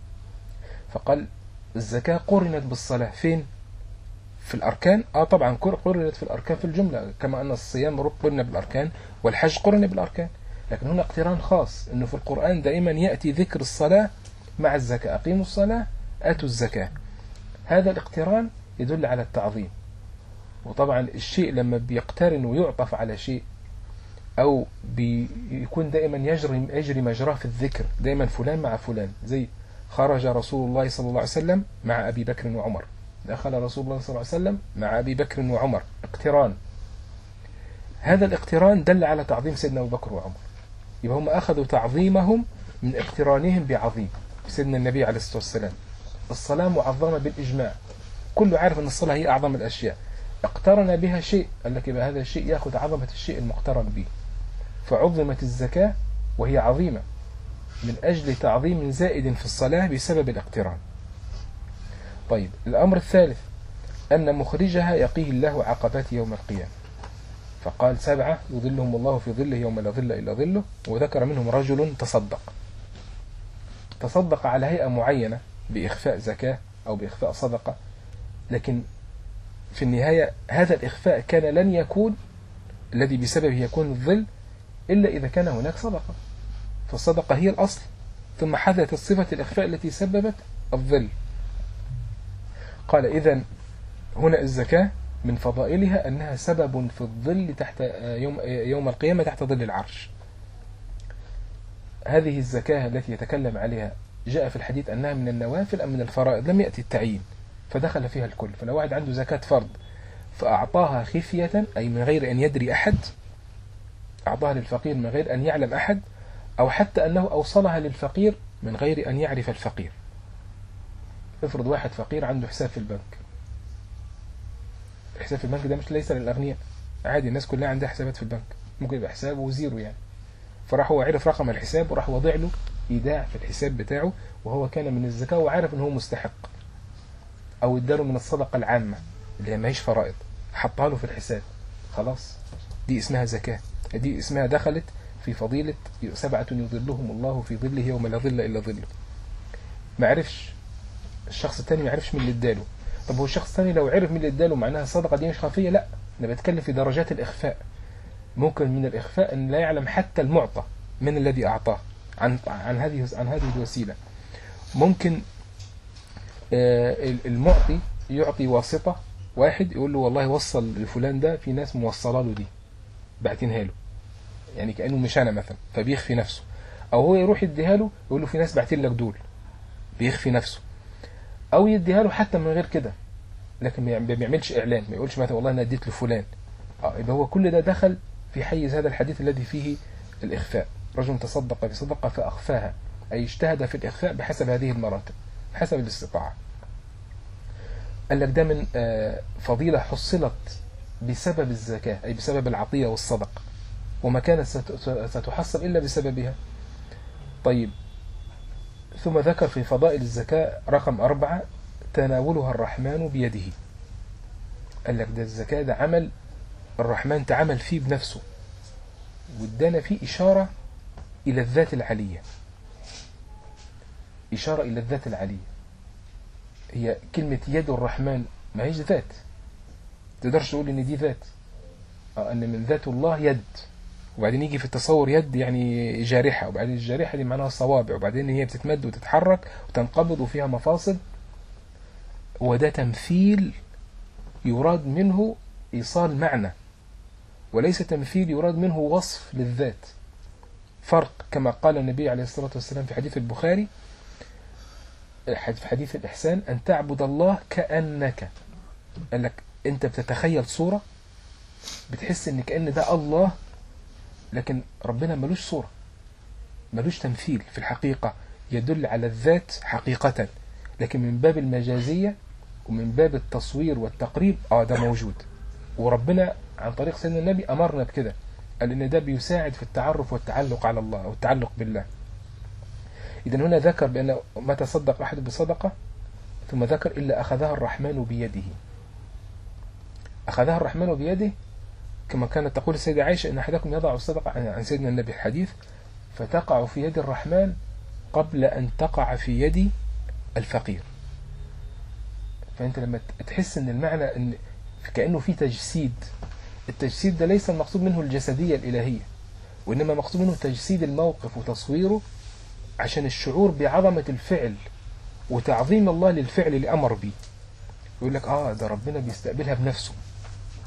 فقال الزكاه قرنت بالصلاه فين في الاركان اه طبعا قر- قرنت في الاركان في الجمله كما ان الصيام قرن بالاركان والحج قرن بالاركان لكن هنا اقتران خاص انه في القران دائما ياتي ذكر الصلاه مع الزكاه اقيموا الصلاه اتوا الزكاه هذا الاقتران يدل على التعظيم وطبعا الشيء لما بيقترن ويعطف على شيء أو بيكون دائما يجري يجري مجراه في الذكر دائما فلان مع فلان زي خرج رسول الله صلى الله عليه وسلم مع أبي بكر وعمر دخل رسول الله صلى الله عليه وسلم مع أبي بكر وعمر اقتران هذا الاقتران دل على تعظيم سيدنا أبو بكر وعمر يبقى هم أخذوا تعظيمهم من اقترانهم بعظيم سيدنا النبي عليه الصلاة والسلام الصلاة معظمة بالإجماع كله عارف أن الصلاة هي أعظم الأشياء اقترن بها شيء قال لك يبقى هذا الشيء يأخذ عظمة الشيء المقترن به فعظمت الزكاة وهي عظيمة من أجل تعظيم زائد في الصلاة بسبب الاقتران طيب الأمر الثالث أن مخرجها يقيه الله عقبات يوم القيامة فقال سبعة يظلهم الله في ظله يوم لا ظل إلا ظله وذكر منهم رجل تصدق تصدق على هيئة معينة بإخفاء زكاة أو بإخفاء صدقة لكن في النهاية هذا الإخفاء كان لن يكون الذي بسببه يكون الظل إلا إذا كان هناك صدقة فالصدقة هي الأصل ثم حدثت صفة الإخفاء التي سببت الظل قال إذا هنا الزكاة من فضائلها أنها سبب في الظل تحت يوم, يوم القيامة تحت ظل العرش هذه الزكاة التي يتكلم عليها جاء في الحديث أنها من النوافل أم من الفرائض لم يأتي التعيين فدخل فيها الكل فلو واحد عنده زكاة فرض فأعطاها خفية أي من غير أن يدري أحد أعطاها للفقير من غير أن يعلم أحد أو حتى أنه أوصلها للفقير من غير أن يعرف الفقير افرض واحد فقير عنده حساب في البنك الحساب في البنك ده مش ليس للأغنياء عادي الناس كلها عندها حسابات في البنك ممكن يبقى حسابه زيرو يعني فراح هو عرف رقم الحساب وراح وضع له ايداع في الحساب بتاعه وهو كان من الزكاة وعارف ان هو مستحق او اداله من الصدقة العامة اللي هي ماهيش فرائض حطها له في الحساب خلاص دي اسمها زكاة دي اسمها دخلت في فضيلة سبعة يظلهم الله في ظله يوم لا ظل إلا ظله ما عرفش الشخص الثاني ما عرفش من اللي اداله طب هو الشخص الثاني لو عرف من اللي اداله معناها الصدقة دي مش خفية لا انا بتكلم في درجات الإخفاء ممكن من الإخفاء أن لا يعلم حتى المعطى من الذي أعطاه عن عن هذه عن هذه الوسيلة ممكن المعطي يعطي واسطة واحد يقول له والله وصل لفلان ده في ناس موصله له دي باعتينها له يعني كأنه مش أنا مثلا فبيخفي نفسه أو هو يروح يديها له يقول له في ناس باعتين لك دول بيخفي نفسه أو يديها له حتى من غير كده لكن ما بيعملش إعلان ما يقولش مثلا والله أنا اديت لفلان اه يبقى هو كل ده دخل في حيز هذا الحديث الذي فيه الإخفاء رجل تصدق بصدقة فأخفاها أي اجتهد في الإخفاء بحسب هذه المراتب حسب الاستطاعة قال لك ده من فضيلة حصلت بسبب الزكاة أي بسبب العطية والصدقة وما كانت ستحصل إلا بسببها طيب ثم ذكر في فضائل الزكاة رقم أربعة تناولها الرحمن بيده قال لك ده الزكاة ده عمل الرحمن تعمل فيه بنفسه وادانا فيه إشارة إلى الذات العلية إشارة إلى الذات العلية هي كلمة يد الرحمن ما هيش ذات تقدرش تقول إن دي ذات أه أن من ذات الله يد وبعدين يجي في التصور يد يعني جارحة وبعدين الجارحة دي معناها صوابع وبعدين هي بتتمد وتتحرك وتنقبض وفيها مفاصل وده تمثيل يراد منه إيصال معنى وليس تمثيل يراد منه وصف للذات فرق كما قال النبي عليه الصلاة والسلام في حديث البخاري في حديث الإحسان أن تعبد الله كأنك قال لك أنت بتتخيل صورة بتحس أن كأن ده الله لكن ربنا ملوش صورة ملوش تمثيل في الحقيقة يدل على الذات حقيقة لكن من باب المجازية ومن باب التصوير والتقريب اه ده موجود وربنا عن طريق سيدنا النبي أمرنا بكده قال إن ده بيساعد في التعرف والتعلق على الله أو التعلق بالله إذا هنا ذكر بأن ما تصدق أحد بصدقة ثم ذكر إلا أخذها الرحمن بيده أخذها الرحمن بيده كما كانت تقول السيدة عائشة إن أحدكم يضع الصدقة عن سيدنا النبي الحديث فتقع في يد الرحمن قبل أن تقع في يد الفقير فأنت لما تحس أن المعنى أن كأنه في تجسيد التجسيد ده ليس المقصود منه الجسدية الإلهية وإنما مقصود منه تجسيد الموقف وتصويره عشان الشعور بعظمة الفعل وتعظيم الله للفعل اللي أمر به يقول لك آه ده ربنا بيستقبلها بنفسه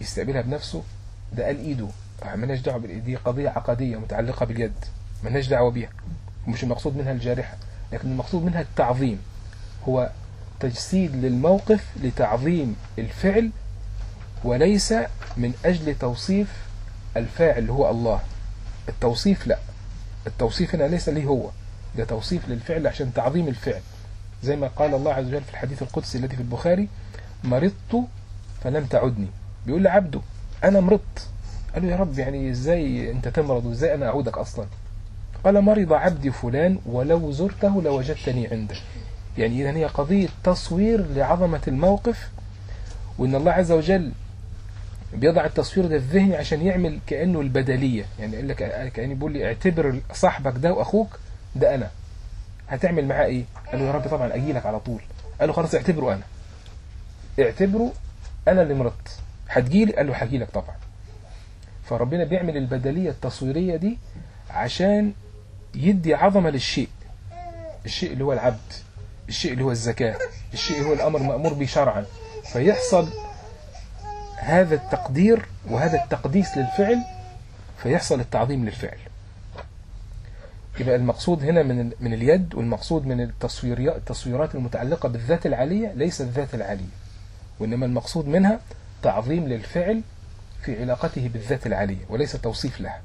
يستقبلها بنفسه ده قال ايده مالناش دعوه بالإيد دي قضيه عقديه متعلقه باليد مالناش دعوه بيها ومش المقصود منها الجارحه لكن المقصود منها التعظيم هو تجسيد للموقف لتعظيم الفعل وليس من أجل توصيف الفاعل اللي هو الله التوصيف لا التوصيف هنا ليس ليه هو ده توصيف للفعل عشان تعظيم الفعل زي ما قال الله عز وجل في الحديث القدسي الذي في البخاري مرضت فلم تعدني بيقول لعبده أنا مرضت قال له يا رب يعني ازاي انت تمرض وازاي انا اعودك اصلا قال مرض عبدي فلان ولو زرته لوجدتني عنده يعني إذا هي قضية تصوير لعظمة الموقف وإن الله عز وجل بيضع التصوير ده في ذهني عشان يعمل كأنه البدلية يعني يقول لك كأنه بيقول لي اعتبر صاحبك ده وأخوك ده أنا هتعمل معاه إيه؟ قال له يا رب طبعا أجي لك على طول قال له خلاص اعتبره أنا اعتبره أنا اللي مرضت هتجيلي قال له هجي لك طبعا فربنا بيعمل البدلية التصويرية دي عشان يدي عظمة للشيء الشيء اللي هو العبد الشيء اللي هو الزكاة الشيء اللي هو الأمر مأمور به شرعا فيحصل هذا التقدير وهذا التقديس للفعل فيحصل التعظيم للفعل يبقى المقصود هنا من من اليد والمقصود من التصويرات التصويرات المتعلقة بالذات العالية ليس الذات العالية وإنما المقصود منها تعظيم للفعل في علاقته بالذات العالية وليس توصيف لها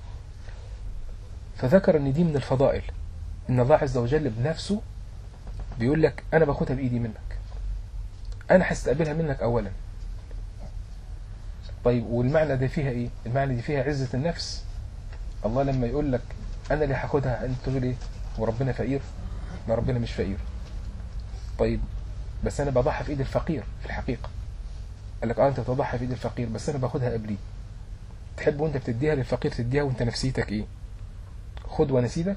فذكر ان دي من الفضائل ان الله عز وجل بنفسه بيقول لك انا باخدها بايدي منك انا هستقبلها منك اولا طيب والمعنى ده فيها ايه المعنى دي فيها عزة النفس الله لما يقول لك انا اللي هاخدها انت تقول ايه وربنا فقير ما ربنا مش فقير طيب بس انا بضحى في ايد الفقير في الحقيقة قال لك اه انت بتضحي في ايد الفقير بس انا باخدها قبليه تحب وانت بتديها للفقير تديها وانت نفسيتك ايه خد وانا سيبك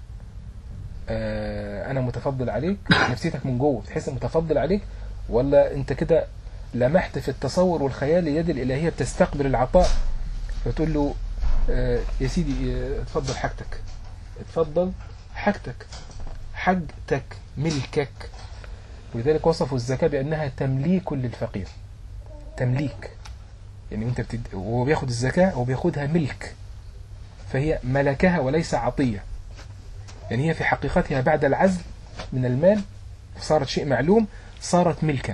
آه انا متفضل عليك نفسيتك من جوه تحس متفضل عليك ولا انت كده لمحت في التصور والخيال اليد الالهيه بتستقبل العطاء فتقول له آه يا سيدي آه اتفضل حاجتك اتفضل حاجتك حاجتك ملكك ولذلك وصفوا الزكاه بانها تمليك للفقير تمليك يعني انت بتد... وهو بياخد الزكاه هو بياخدها ملك فهي ملكها وليس عطية يعني هي في حقيقتها بعد العزل من المال صارت شيء معلوم صارت ملكا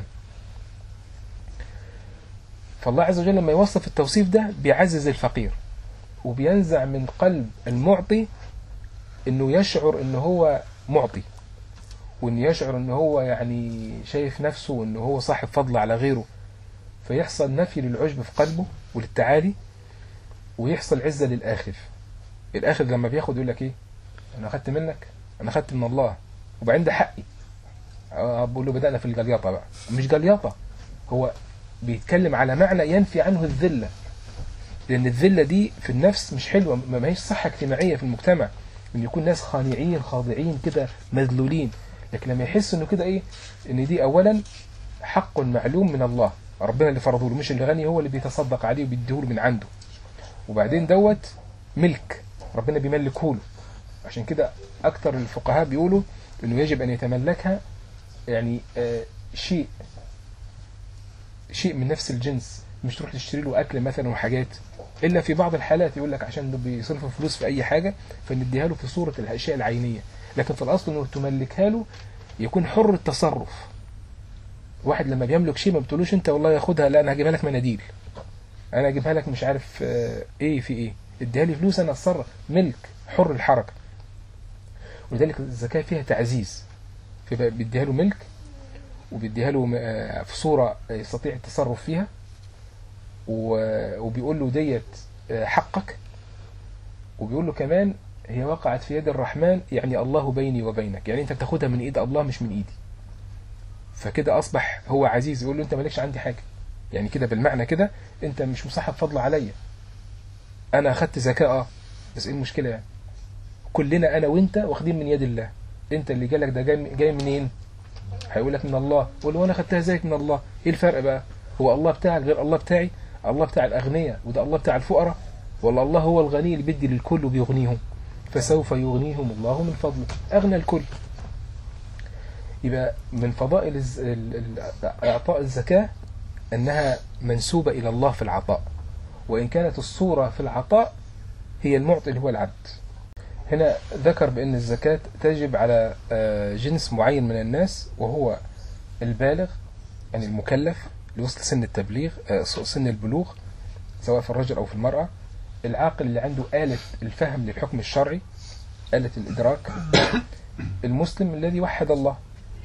فالله عز وجل لما يوصف التوصيف ده بيعزز الفقير وبينزع من قلب المعطي انه يشعر انه هو معطي وانه يشعر انه هو يعني شايف نفسه وانه هو صاحب فضل على غيره فيحصل نفي للعجب في قلبه وللتعالي ويحصل عزة للآخذ الآخذ لما بياخد يقول لك ايه انا اخدت منك انا اخدت من الله وبعدين ده حقي بقول له بدأنا في الجليطة بقى مش جليطة هو بيتكلم على معنى ينفي عنه الذلة لأن الذلة دي في النفس مش حلوة ما هيش صحة اجتماعية في المجتمع إن يكون ناس خانعين خاضعين كده مذلولين لكن لما يحس إنه كده إيه إن دي أولا حق معلوم من الله ربنا اللي فرضه له مش اللي غني هو اللي بيتصدق عليه وبيديهوله من عنده وبعدين دوت ملك ربنا بيملكه له عشان كده أكتر الفقهاء بيقولوا إنه يجب أن يتملكها يعني آه شيء شيء من نفس الجنس مش تروح تشتري له أكل مثلا وحاجات إلا في بعض الحالات يقول لك عشان بيصرفوا فلوس في أي حاجة فنديها له في صورة الأشياء العينية لكن في الأصل إنه تملكها له يكون حر التصرف واحد لما بيملك شيء ما بتقولوش أنت والله ياخدها لا أنا هجيبها لك مناديل أنا هجيبها لك مش عارف آه إيه في إيه اديها لي فلوس أنا أتصرف ملك حر الحركة ولذلك الزكاة فيها تعزيز فيبقى بيديها له ملك وبيديها له في صورة يستطيع التصرف فيها وبيقول له ديت حقك وبيقول له كمان هي وقعت في يد الرحمن يعني الله بيني وبينك يعني انت بتاخدها من ايد الله مش من ايدي فكده اصبح هو عزيز يقول له انت مالكش عندي حاجة يعني كده بالمعنى كده انت مش مصاحب فضل عليا انا اخدت زكاة اه بس ايه المشكلة يعني كلنا انا وانت واخدين من يد الله انت اللي جالك ده جاي, جاي منين هيقول لك من الله قول وانا خدتها زيك من الله ايه الفرق بقى هو الله بتاعك غير الله بتاعي الله بتاع الاغنياء وده الله بتاع الفقراء ولا الله هو الغني اللي بيدي للكل وبيغنيهم فسوف يغنيهم الله من فضله اغنى الكل يبقى من فضائل اعطاء الزكاة أنها منسوبة إلى الله في العطاء وإن كانت الصورة في العطاء هي المعطي اللي هو العبد هنا ذكر بأن الزكاة تجب على آه، جنس معين من الناس وهو البالغ يعني المكلف اللي وصل سن التبليغ آه، سن البلوغ سواء في الرجل أو في المرأة العاقل اللي عنده آلة الفهم للحكم الشرعي آلة الإدراك المسلم الذي وحد الله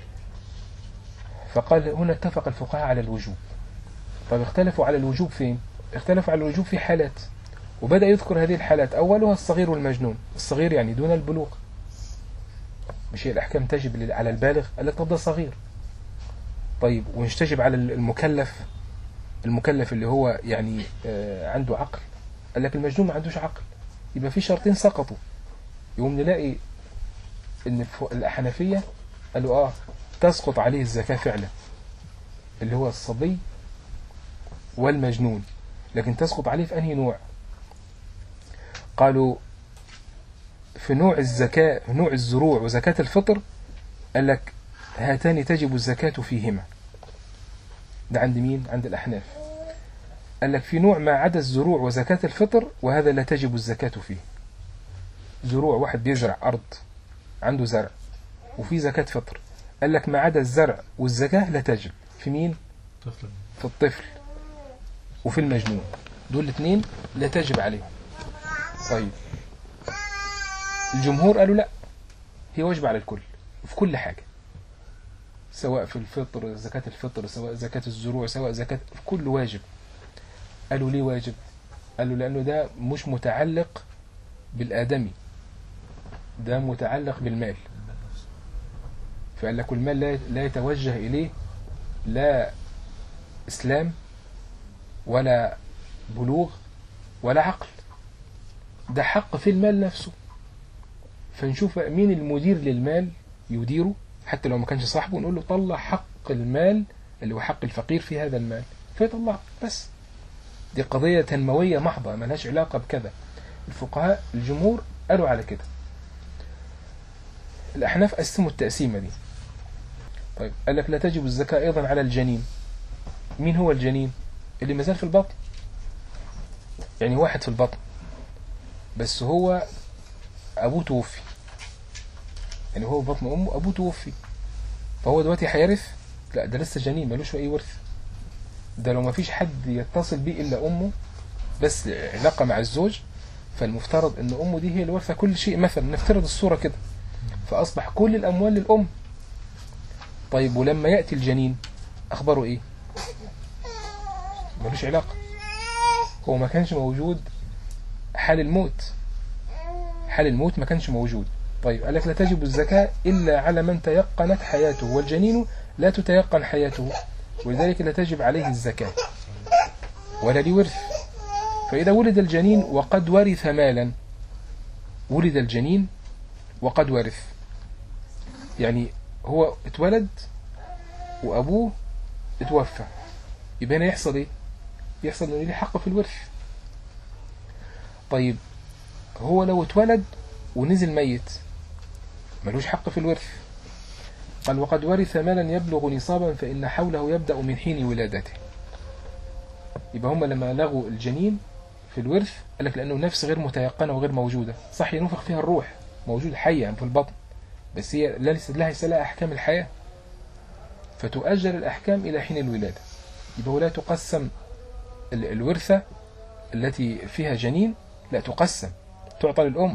فقال هنا اتفق الفقهاء على الوجوب طيب اختلفوا على الوجوب فين اختلفوا على الوجوب في حالات وبدأ يذكر هذه الحالات أولها الصغير والمجنون الصغير يعني دون البلوغ مش هي الأحكام تجب على البالغ قال لك طب ده صغير طيب ومش تجب على المكلف المكلف اللي هو يعني آه، عنده عقل قال لك المجنون ما عندوش عقل يبقى في شرطين سقطوا يقوم نلاقي ان الحنفية قالوا اه تسقط عليه الزكاة فعلا اللي هو الصبي والمجنون لكن تسقط عليه في أنهي نوع قالوا في نوع الزكاة في نوع الزروع وزكاة الفطر قال لك هاتان تجب الزكاة فيهما ده عند مين عند الأحناف قال لك في نوع ما عدا الزروع وزكاة الفطر وهذا لا تجب الزكاة فيه زروع واحد بيزرع أرض عنده زرع وفي زكاة فطر قال لك ما عدا الزرع والزكاة لا تجب في مين طفل. في الطفل وفي المجنون دول الاثنين لا تجب عليهم طيب الجمهور قالوا لا هي واجبة على الكل في كل حاجة سواء في الفطر زكاة الفطر سواء زكاة الزروع سواء زكاة في كل واجب قالوا ليه واجب قالوا لأنه ده مش متعلق بالآدمي ده متعلق بالمال فقال لك المال لا, لا يتوجه إليه لا إسلام ولا بلوغ ولا عقل ده حق في المال نفسه فنشوف مين المدير للمال يديره حتى لو ما كانش صاحبه نقول له طلع حق المال اللي هو حق الفقير في هذا المال فيطلع بس دي قضية تنموية محضة ما لهاش علاقة بكذا الفقهاء الجمهور قالوا على كده الأحناف قسموا التقسيمة دي طيب قال لك لا تجب الزكاة أيضا على الجنين مين هو الجنين اللي مازال في البطن يعني واحد في البطن بس هو أبوه توفي يعني هو بطن أمه أبوه توفي فهو دلوقتي هيرث لا ده لسه جنين ملوش أي ورث ده لو ما فيش حد يتصل بيه إلا أمه بس علاقة مع الزوج فالمفترض أن أمه دي هي اللي ورثة كل شيء مثلا نفترض الصورة كده فأصبح كل الأموال للأم طيب ولما يأتي الجنين أخباره إيه ملوش علاقة هو ما كانش موجود حال الموت حال الموت ما كانش موجود طيب قال لك لا تجب الزكاة إلا على من تيقنت حياته والجنين لا تتيقن حياته ولذلك لا تجب عليه الزكاة ولا لورث فإذا ولد الجنين وقد ورث مالا ولد الجنين وقد ورث يعني هو اتولد وأبوه اتوفى يبقى هنا يحصل ايه يحصل انه ليه حق في الورث طيب هو لو اتولد ونزل ميت ملوش حق في الورث قال وقد ورث مالا يبلغ نصابا فإن حوله يبدأ من حين ولادته يبقى هم لما لغوا الجنين في الورث قال لك لأنه نفس غير متيقنة وغير موجودة صح ينفخ فيها الروح موجود حية في البطن بس هي ليست لها لها أحكام الحياة فتؤجل الأحكام إلى حين الولادة يبقى لا تقسم الورثة التي فيها جنين لا تقسم تعطى للأم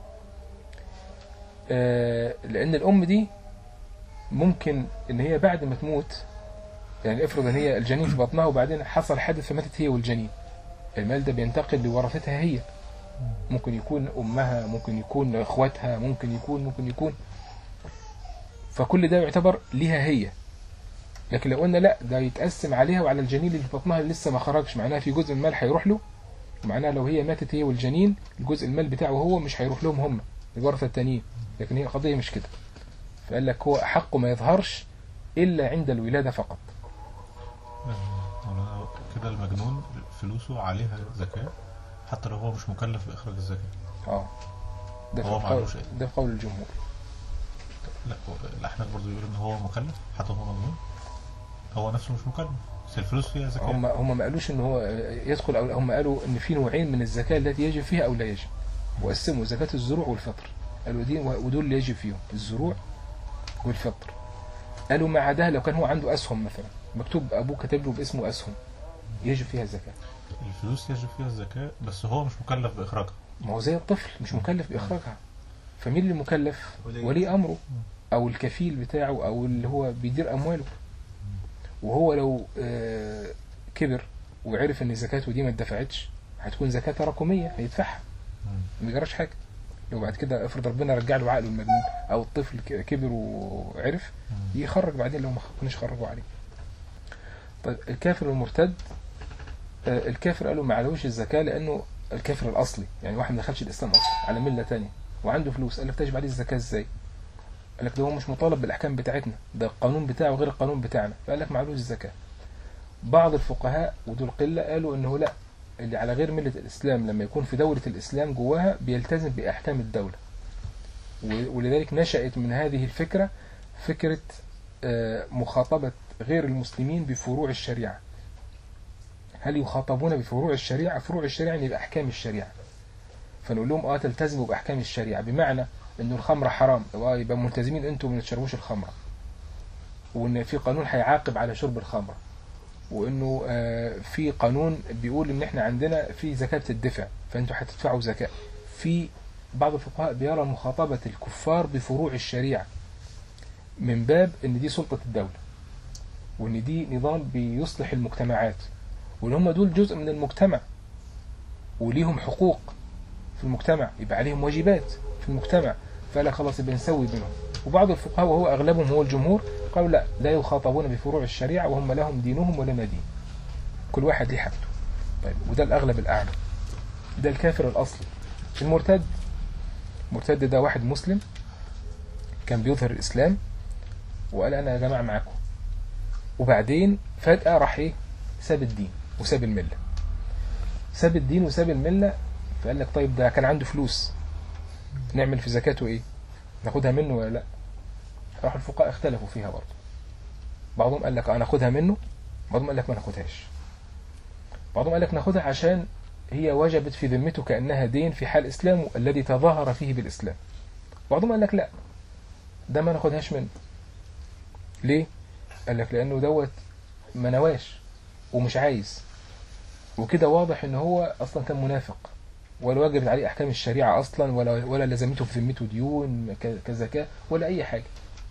آه، لأن الأم دي ممكن إن هي بعد ما تموت يعني افرض إن هي الجنين في بطنها وبعدين حصل حدث فماتت هي والجنين المال ده بينتقل لورثتها هي ممكن يكون أمها ممكن يكون إخواتها ممكن يكون ممكن يكون فكل ده يعتبر ليها هي لكن لو قلنا لا ده يتقسم عليها وعلى الجنين اللي في بطنها اللي لسه ما خرجش معناها في جزء من المال هيروح له معناها لو هي ماتت هي والجنين الجزء المال بتاعه هو مش هيروح لهم هم الورثة التانيين لكن هي القضية مش كده فقال لك هو حقه ما يظهرش إلا عند الولادة فقط كده المجنون فلوسه عليها زكاة حتى لو هو مش مكلف بإخراج الزكاة اه ده هو في قول إيه؟ ده في قول الجمهور لا الأحناف برضه بيقولوا إن هو مكلف حتى هو مجنون هو نفسه مش مكلف بس الفلوس فيها زكاة هم هم ما قالوش ان هو يدخل او هم قالوا ان في نوعين من الزكاه التي يجب فيها او لا يجب وقسموا زكاه الزروع والفطر قالوا دي ودول اللي يجب فيهم الزروع والفطر قالوا ما عداها لو كان هو عنده اسهم مثلا مكتوب ابوه كاتب له باسمه اسهم يجب فيها الزكاه الفلوس يجب فيها الزكاة بس هو مش مكلف بإخراجها ما هو زي الطفل مش مكلف باخراجها فمين اللي مكلف ولي. ولي امره او الكفيل بتاعه او اللي هو بيدير امواله وهو لو آه، كبر وعرف ان زكاته دي ما اتدفعتش هتكون زكاة تراكمية هيدفعها ما يجراش حاجة لو بعد كده افرض ربنا رجع له عقله المجنون او الطفل ك- كبر وعرف يخرج بعدين لو ما كناش خرجوا عليه طيب الكافر المرتد آه، الكافر قالوا ما عليهوش الزكاة لانه الكافر الاصلي يعني واحد ما دخلش الاسلام اصلا على ملة تانية وعنده فلوس قال لك تجب عليه الزكاة ازاي قال لك ده هو مش مطالب بالاحكام بتاعتنا ده القانون بتاعه غير القانون بتاعنا فقال لك ما عليهوش الزكاة بعض الفقهاء ودول قلة قالوا انه لا اللي على غير ملة الاسلام لما يكون في دولة الاسلام جواها بيلتزم باحكام الدولة و- ولذلك نشأت من هذه الفكرة فكرة آه، مخاطبة غير المسلمين بفروع الشريعة هل يخاطبون بفروع الشريعة فروع الشريعة يعني بأحكام الشريعة فنقول لهم اه تلتزموا بأحكام الشريعة بمعنى انه الخمرة حرام اه يبقى ملتزمين انتم ما تشربوش الخمرة وان في قانون هيعاقب على شرب الخمرة وانه آه، في قانون بيقول ان احنا عندنا في زكاة بتدفع فانتوا هتدفعوا زكاة في بعض الفقهاء بيرى مخاطبة الكفار بفروع الشريعة من باب ان دي سلطة الدولة وان دي نظام بيصلح المجتمعات وان هم دول جزء من المجتمع وليهم حقوق في المجتمع يبقى عليهم واجبات في المجتمع فلا خلاص يبقى نسوي بينهم وبعض الفقهاء وهو اغلبهم هو الجمهور قالوا لا لا يخاطبون بفروع الشريعة وهم لهم دينهم ولنا دين كل واحد ليه حاجته طيب وده الاغلب الاعلى ده الكافر الاصلي المرتد المرتد ده واحد مسلم كان بيظهر الاسلام وقال انا يا جماعه معاكم وبعدين فجاه راح ايه ساب الدين وساب المله ساب الدين وساب المله فقال لك طيب ده كان عنده فلوس نعمل في زكاته ايه ناخدها منه ولا لا راح الفقهاء اختلفوا فيها برضه بعضهم قال لك انا اخدها منه بعضهم قال لك ما ناخدهاش بعضهم قال لك ناخدها عشان هي وجبت في ذمته كأنها دين في حال إسلامه الذي تظاهر فيه بالإسلام بعضهم قال لك لا ده ما ناخدهاش منه ليه؟ قال لك لأنه دوت ما نواش ومش عايز وكده واضح ان هو اصلا كان منافق ولا واجبت عليه احكام الشريعه اصلا ولا ولا لزمته في ذمته ديون ك- كزكاه ولا اي حاجه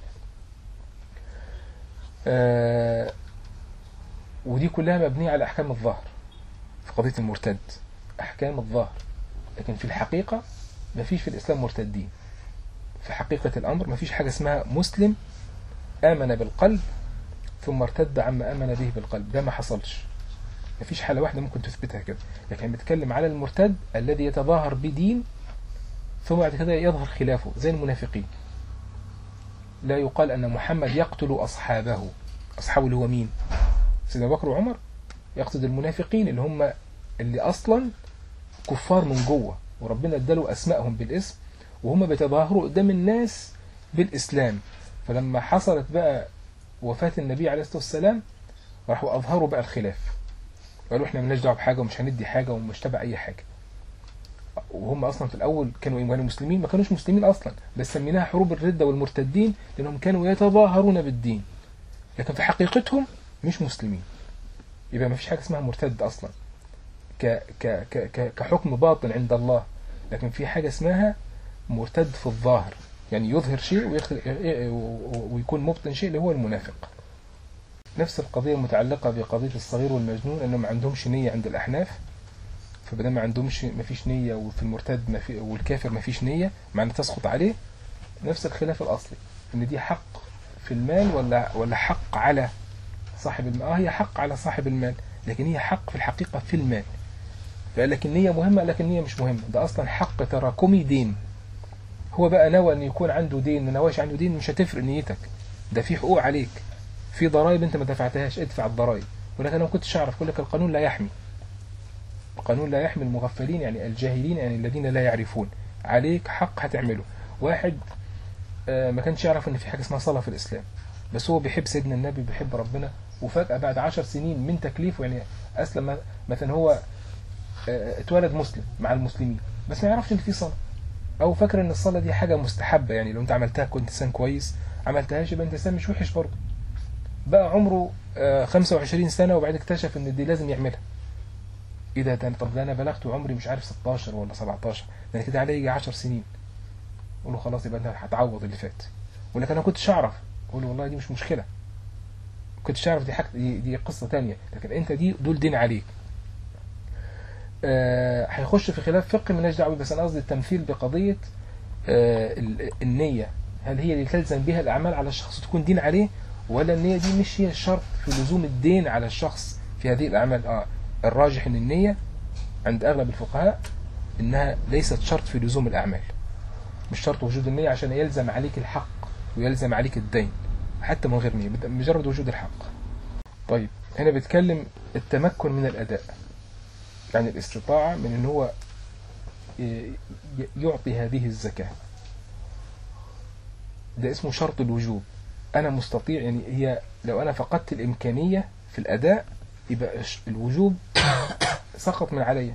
آه ودي كلها مبنيه على احكام الظهر في قضيه المرتد احكام الظهر لكن في الحقيقه ما فيش في الاسلام مرتدين في حقيقه الامر ما فيش حاجه اسمها مسلم امن بالقلب ثم ارتد عما امن به بالقلب ده ما حصلش مفيش حالة واحدة ممكن تثبتها كده لكن بنتكلم على المرتد الذي يتظاهر بدين ثم بعد كده يظهر خلافه زي المنافقين لا يقال أن محمد يقتل أصحابه أصحابه اللي هو مين سيدنا أبو بكر وعمر يقصد المنافقين اللي هم اللي أصلا كفار من جوه وربنا اداله أسمائهم بالاسم وهم بيتظاهروا قدام الناس بالإسلام فلما حصلت بقى وفاة النبي عليه الصلاة والسلام راحوا أظهروا بقى الخلاف قالوا احنا مالناش دعوه بحاجه ومش هندي حاجه ومش تبع اي حاجه وهم اصلا في الاول كانوا ايه كانوا مسلمين ما كانوش مسلمين اصلا بس سميناها حروب الرده والمرتدين لانهم كانوا يتظاهرون بالدين لكن في حقيقتهم مش مسلمين يبقى ما فيش حاجه اسمها مرتد اصلا ك ك ك ك كحكم باطن عند الله لكن في حاجه اسمها مرتد في الظاهر يعني يظهر شيء ويخ- ويكون مبطن شيء اللي هو المنافق نفس القضية المتعلقة بقضية الصغير والمجنون انهم ما عندهمش نية عند الأحناف فبدل ما عندهمش ما فيش نية وفي المرتد ما في والكافر ما فيش نية معنى تسقط عليه نفس الخلاف الأصلي إن دي حق في المال ولا ولا حق على صاحب المال آه هي حق على صاحب المال لكن هي حق في الحقيقة في المال فقال لك النية مهمة قال لك النية مش مهمة ده أصلا حق تراكمي دين هو بقى نوى أن يكون عنده دين ما نواش عنده دين مش هتفرق نيتك ده في حقوق عليك في ضرائب انت ما دفعتهاش ادفع الضرائب ولكن انا ما كنتش اعرف يقول لك القانون لا يحمي القانون لا يحمي المغفلين يعني الجاهلين يعني الذين لا يعرفون عليك حق هتعمله واحد آه، ما كانش يعرف ان في حاجه اسمها صلاه في الاسلام بس هو بيحب سيدنا النبي بيحب ربنا وفجأة بعد عشر سنين من تكليفه يعني أسلم مثلا هو آه، اتولد مسلم مع المسلمين بس ما يعرفش إن في صلاة أو فاكر إن الصلاة دي حاجة مستحبة يعني لو أنت عملتها كنت إنسان كويس عملتهاش يبقى أنت إنسان مش وحش برضه بقى عمره آه، 25 سنة وبعد اكتشف إن دي لازم يعملها ايه ده ده طب ده انا بلغت وعمري مش عارف 16 ولا 17 ده انا كده عليا يجي 10 سنين اقول له خلاص يبقى انت هتعوض اللي فات يقول لك انا كنتش اعرف اقول له والله دي مش مشكله ما كنتش اعرف دي حاجه دي, دي قصه تانية لكن انت دي دول دين عليك آه هيخش في خلاف فقهي مالناش دعوه بيه، بس انا قصدي التمثيل بقضيه آه ال- النيه هل هي اللي تلزم بها الاعمال على الشخص تكون دين عليه ولا النيه دي مش هي الشرط في لزوم الدين على الشخص في هذه الاعمال اه الراجح ان النيه عند اغلب الفقهاء انها ليست شرط في لزوم الاعمال مش شرط وجود النيه عشان يلزم عليك الحق ويلزم عليك الدين حتى من غير نيه بد- مجرد وجود الحق طيب هنا بيتكلم التمكن من الاداء يعني الاستطاعه من ان هو ي- ي- يعطي هذه الزكاه ده اسمه شرط الوجوب انا مستطيع يعني هي لو انا فقدت الامكانيه في الاداء يبقى الش- الوجوب سقط من عليا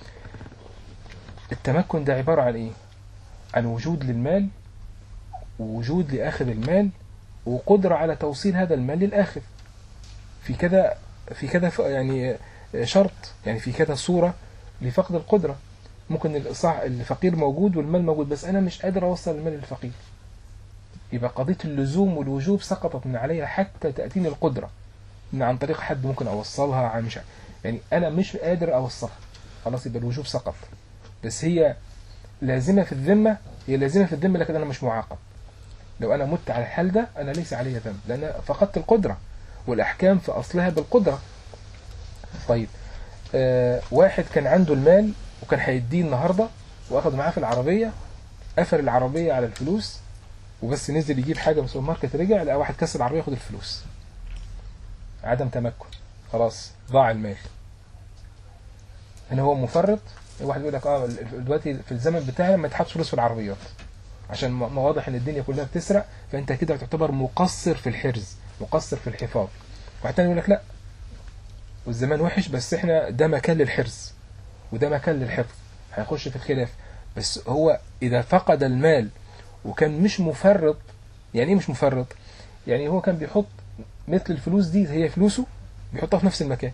التمكن ده عبارة عن ايه عن وجود للمال ووجود لآخذ المال وقدرة على توصيل هذا المال للآخذ في كذا في كذا ف- يعني شرط يعني في كذا صورة لفقد القدرة ممكن الصح الفقير موجود والمال موجود بس أنا مش قادر أوصل المال للفقير يبقى قضية اللزوم والوجوب سقطت من عليها حتى تأتيني القدرة إن عن طريق حد ممكن أوصلها عن مش ع- يعني أنا مش قادر أوصلها خلاص يبقى الوجوب سقط بس هي لازمة في الذمة هي لازمة في الذمة لكن أنا مش معاقب لو أنا مت على الحال ده أنا ليس علي ذنب لأن فقدت القدرة والأحكام في أصلها بالقدرة طيب آه واحد كان عنده المال وكان هيديه النهاردة وأخذ معاه في العربية قفل العربية على الفلوس وبس نزل يجيب حاجة من السوبر ماركت رجع لقى واحد كسر العربية ياخد الفلوس عدم تمكن خلاص ضاع المال هنا هو مفرط واحد يقول لك اه دلوقتي في الزمن بتاعنا ما تحطش فلوس في العربيات عشان ما ما واضح ان الدنيا كلها بتسرق فانت كده تعتبر مقصر في الحرز مقصر في الحفاظ واحد تاني يقول لك لا والزمان وحش بس احنا ده مكان للحرز وده مكان للحفظ هيخش في الخلاف بس هو اذا فقد المال وكان مش مفرط يعني ايه مش مفرط يعني هو كان بيحط مثل الفلوس دي هي فلوسه بيحطها في نفس المكان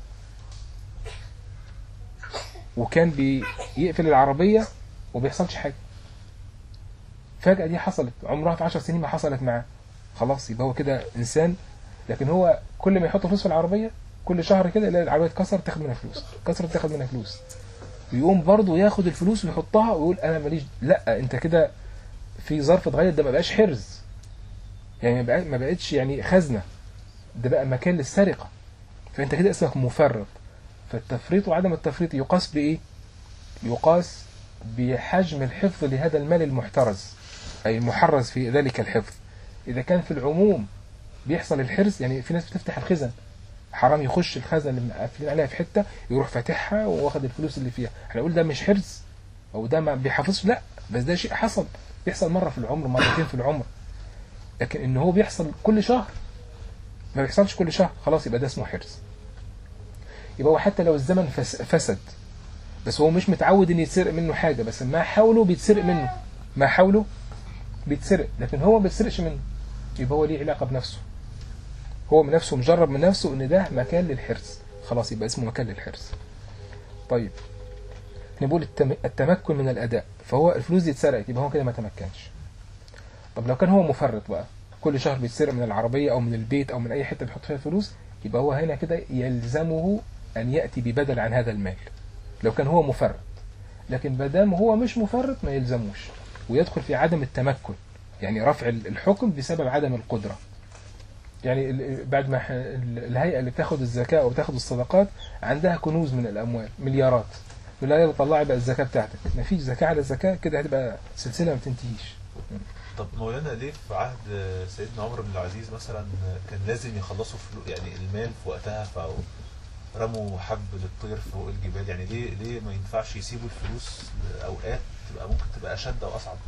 وكان بيقفل العربية وبيحصلش حاجة فجأة دي حصلت عمرها في عشر سنين ما حصلت معاه خلاص يبقى هو كده إنسان لكن هو كل ما يحط فلوس في العربية كل شهر كده يلاقي العربية اتكسرت تاخد منها فلوس كسرت تاخد منها فلوس ويقوم برضه ياخد الفلوس ويحطها ويقول أنا ماليش لا أنت كده في ظرف اتغير ده ما بقاش حرز يعني ما بقى- ما بقتش يعني خزنة ده بقى مكان للسرقة فأنت كده اسمك مفرط فالتفريط وعدم التفريط يقاس بإيه؟ يقاس بحجم الحفظ لهذا المال المحترز أي المحرز في ذلك الحفظ إذا كان في العموم بيحصل الحرز يعني في ناس بتفتح الخزن حرام يخش الخزن اللي قافلين عليها في حتة يروح فاتحها واخد الفلوس اللي فيها هنقول ده مش حرز أو ده ما بيحافظش لا بس ده شيء حصل بيحصل مرة في العمر مرتين في العمر لكن إن هو بيحصل كل شهر ما بيحصلش كل شهر خلاص يبقى ده اسمه حرز يبقى هو حتى لو الزمن فس- فسد بس هو مش متعود ان يتسرق منه حاجه بس ما حوله بيتسرق منه ما حوله بيتسرق لكن هو ما بيتسرقش منه يبقى هو ليه علاقه بنفسه هو من نفسه مجرب من نفسه ان ده مكان للحرص خلاص يبقى اسمه مكان للحرص طيب نقول التم... التمكن من الاداء فهو الفلوس دي اتسرقت يبقى هو كده ما تمكنش طب لو كان هو مفرط بقى كل شهر بيتسرق من العربيه او من البيت او من اي حته بيحط فيها فلوس يبقى هو هنا كده يلزمه ان ياتي ببدل عن هذا المال لو كان هو مفرط لكن بدام هو مش مفرط ما يلزموش ويدخل في عدم التمكن يعني رفع الحكم بسبب عدم القدرة يعني ال- بعد ما ح- ال- الهيئة اللي بتاخد الزكاة أو بتاخد الصدقات عندها كنوز من الأموال مليارات يقول لها يلا طلعي بقى الزكاة بتاعتك ما فيش زكاة على الزكاة كده هتبقى سلسلة ما تنتهيش طب مولانا ليه في عهد سيدنا عمر بن العزيز مثلا كان لازم يخلصوا فلو يعني المال في وقتها فرموا حب للطير فوق الجبال يعني ليه ليه ما ينفعش يسيبوا الفلوس لأوقات تبقى ممكن تبقى أشد أو أصعب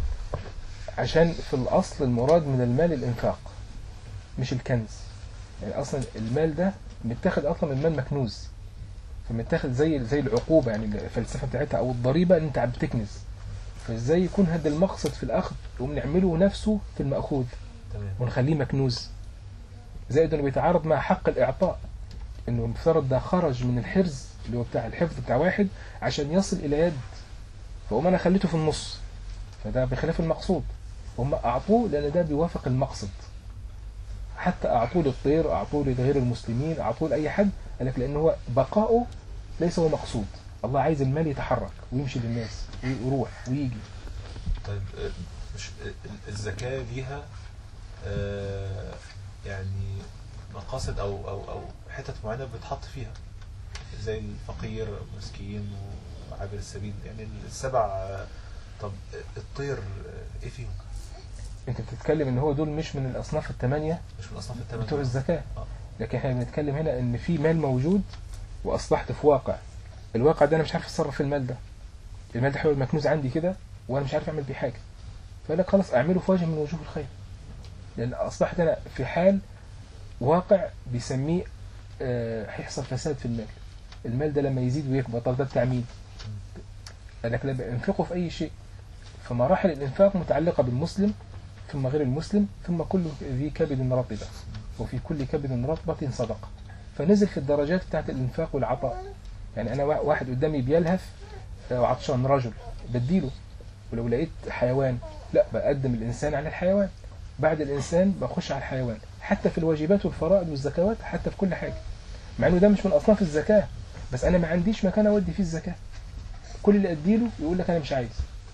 عشان في الأصل المراد من المال الإنفاق مش الكنز يعني أصلا المال ده متاخد اصلا من مال مكنوز فمتاخد زي زي العقوبه يعني الفلسفه بتاعتها او الضريبه ان انت عم بتكنز فازاي يكون هذا المقصد في الاخذ ونعمله نفسه في الماخوذ تمام ونخليه مكنوز زائد انه بيتعارض مع حق الاعطاء انه المفترض ده خرج من الحرز اللي هو بتاع الحفظ بتاع واحد عشان يصل الى يد فقوم انا خليته في النص فده بخلاف المقصود هم اعطوه لان ده بيوافق المقصد حتى اعطوه للطير اعطوه لغير المسلمين اعطوه لاي حد قال لك لان هو بقاؤه ليس هو مقصود الله عايز المال يتحرك ويمشي للناس ويروح ويجي طيب آه، مش آه، الزكاة ليها آه، يعني مقاصد أو أو أو حتت معينة بتحط فيها زي الفقير مسكين وعابر السبيل يعني السبع آه، طب الطير آه، إيه فيهم؟ انت بتتكلم ان هو دول مش من الاصناف الثمانيه مش من أصناف الثمن بتوع الزكاه آه. لكن احنا بنتكلم هنا ان في مال موجود واصبحت في واقع الواقع ده انا مش عارف اتصرف في المال ده المال ده حلو مكنوز عندي كده وانا مش عارف اعمل بيه حاجه فقال لك خلاص اعمله في وجه من وجوه الخير لان اصبحت انا في حال واقع بيسميه آه، هيحصل فساد في المال المال ده لما يزيد ويكبر طب ده بتاع مين؟ قال لك لا انفقه في اي شيء فمراحل الانفاق متعلقه بالمسلم ثم غير المسلم ثم كل ذي كبد رطبه وفي كل كبد رطبة صدقة فنزل في الدرجات بتاعت الإنفاق والعطاء يعني أنا وا- واحد قدامي بيلهث آه، وعطشان رجل بديله ولو لقيت حيوان لا بقدم الإنسان على الحيوان بعد الإنسان بخش على الحيوان حتى في الواجبات والفرائض والزكوات حتى في كل حاجة مع إنه ده مش من أصناف الزكاة بس أنا ما عنديش مكان أودي فيه الزكاة كل اللي أديله يقول لك أنا مش عايز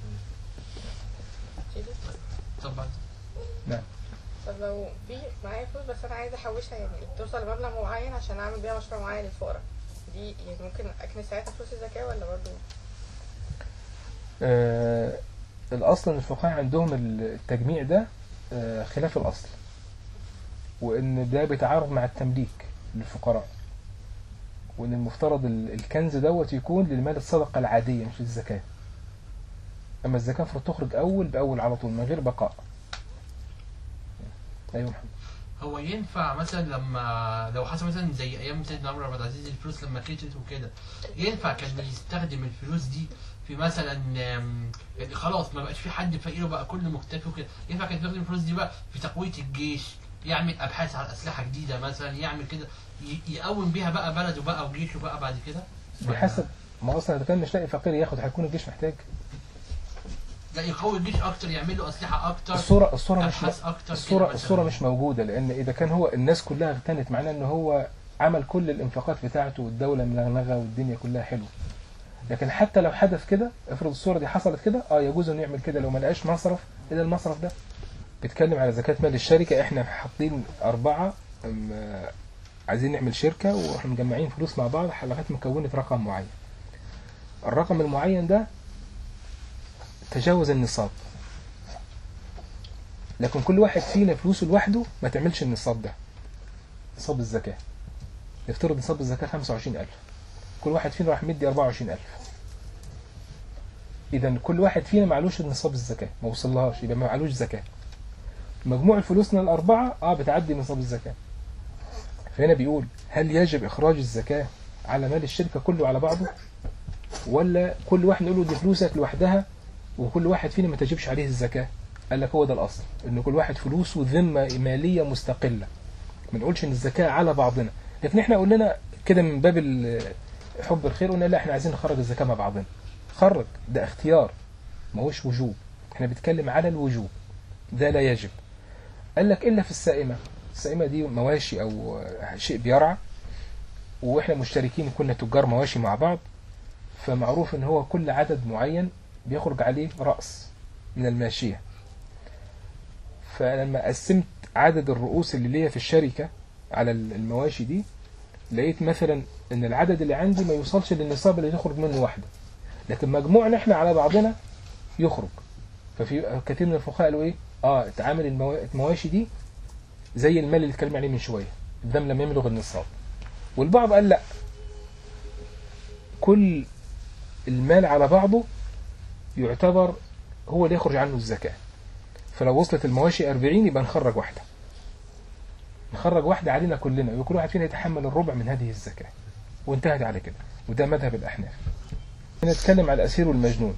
طبعا طب لو في معايا فلوس بس انا عايزه احوشها يعني توصل لمبلغ معين عشان اعمل بيها مشروع معين للفقراء دي يعني ممكن اكنس ساعتها فلوس الزكاه ولا برضه آه، الأصل إن الفقهاء عندهم التجميع ده آه، خلاف الأصل وإن ده بيتعارض مع التمليك للفقراء وإن المفترض ال- الكنز دوت يكون للمال الصدقة العادية مش للزكاة أما الزكاة المفروض تخرج أول بأول على طول من غير بقاء أيوة محمد هو ينفع مثلا لما لو حصل مثلا زي ايام سيدنا عمر بن العزيز الفلوس لما كترت وكده ينفع كان يستخدم الفلوس دي في مثلا آم، يعني خلاص ما بقاش في حد فقير وبقى كله مكتفي وكده ينفع كان يستخدم الفلوس دي بقى في تقويه الجيش يعمل ابحاث على اسلحه جديده مثلا يعمل كده ي- يقوم بيها بقى بلده بقى وجيشه بقى بعد كده بحسب ما أصلا إذا كان مش لاقي فقير ياخد هيكون الجيش محتاج لا يقوي الجيش اكتر يعمل له اسلحه اكتر الصورة الصورة مش ابحاث اكتر الصورة كده مثلاً. الصورة مش موجودة لأن إذا كان هو الناس كلها اغتنت معناه إن هو عمل كل الإنفاقات بتاعته والدولة ملغلغة والدنيا كلها حلوة لكن حتى لو حدث كده افرض الصورة دي حصلت كده اه يجوز إنه يعمل كده لو ما لقاش مصرف إلا المصرف ده بيتكلم على زكاة مال الشركة إحنا حاطين أربعة أم، آه، عايزين نعمل شركة وإحنا مجمعين فلوس مع بعض لغاية مكونة رقم معين الرقم المعين ده تجاوز النصاب لكن كل واحد فينا فلوسه لوحده ما تعملش النصاب ده نصاب الزكاة نفترض نصاب الزكاة 25000 كل واحد فينا راح مدي 24000 إذا كل واحد فينا معلوش النصاب الزكاة ما وصلهاش يبقى ما معلوش زكاة مجموع فلوسنا الأربعة اه بتعدي نصاب الزكاة فهنا بيقول هل يجب إخراج الزكاة على مال الشركة كله على بعضه ولا كل واحد نقول له دي فلوسك لوحدها وكل واحد فينا ما تجيبش عليه الزكاة قال لك هو ده الأصل إن كل واحد فلوسه ذمة مالية مستقلة ما نقولش إن الزكاة على بعضنا لكن إحنا قلنا كده من باب ال- حب الخير قلنا لا إحنا عايزين نخرج الزكاة مع بعضنا خرج ده اختيار ما هوش وجوب إحنا بنتكلم على الوجوب ده لا يجب قال لك إلا في السائمة السائمة دي مواشي أو شيء بيرعى وإحنا مشتركين كنا تجار مواشي مع بعض فمعروف إن هو كل عدد معين بيخرج عليه رأس من الماشية فلما قسمت عدد الرؤوس اللي ليا في الشركة على المواشي دي لقيت مثلا ان العدد اللي عندي ما يوصلش للنصاب اللي تخرج منه واحدة لكن مجموعنا احنا على بعضنا يخرج ففي كثير من الفقهاء قالوا ايه اه تعامل الموا- المواشي دي زي المال اللي اتكلم عليه من شوية الدم لم يبلغ النصاب والبعض قال لا كل المال على بعضه يعتبر هو اللي يخرج عنه الزكاة فلو وصلت المواشي 40 يبقى نخرج واحدة نخرج واحدة علينا كلنا وكل واحد فينا يتحمل الربع من هذه الزكاة وانتهت على كده وده مذهب الأحناف نتكلم على الأسير والمجنون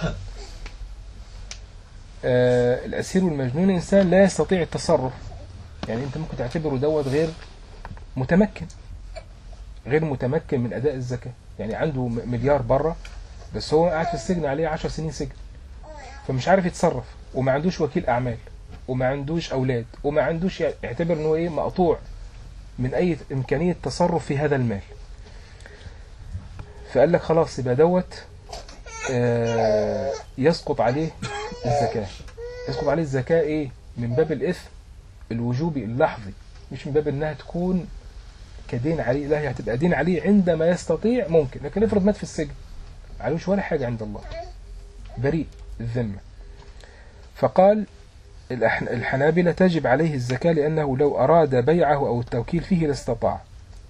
آه الأسير والمجنون إنسان لا يستطيع التصرف يعني أنت ممكن تعتبره دوت غير متمكن غير متمكن من أداء الزكاة يعني عنده م- مليار بره بس هو قاعد في السجن عليه عشر سنين سجن فمش عارف يتصرف وما عندوش وكيل أعمال وما عندوش أولاد وما عندوش يعتبر إنه إيه مقطوع من أي إمكانية تصرف في هذا المال فقال لك خلاص يبقى دوت آه، يسقط عليه الزكاة يسقط عليه الزكاة إيه من باب الإثم الوجوبي اللحظي مش من باب إنها تكون كدين عليه لا هي هتبقى دين عليه عندما يستطيع ممكن لكن افرض مات في السجن عليهوش ولا حاجة عند الله بريء الذمة فقال الأحن- الحنابلة تجب عليه الزكاة لأنه لو أراد بيعه أو التوكيل فيه لاستطاع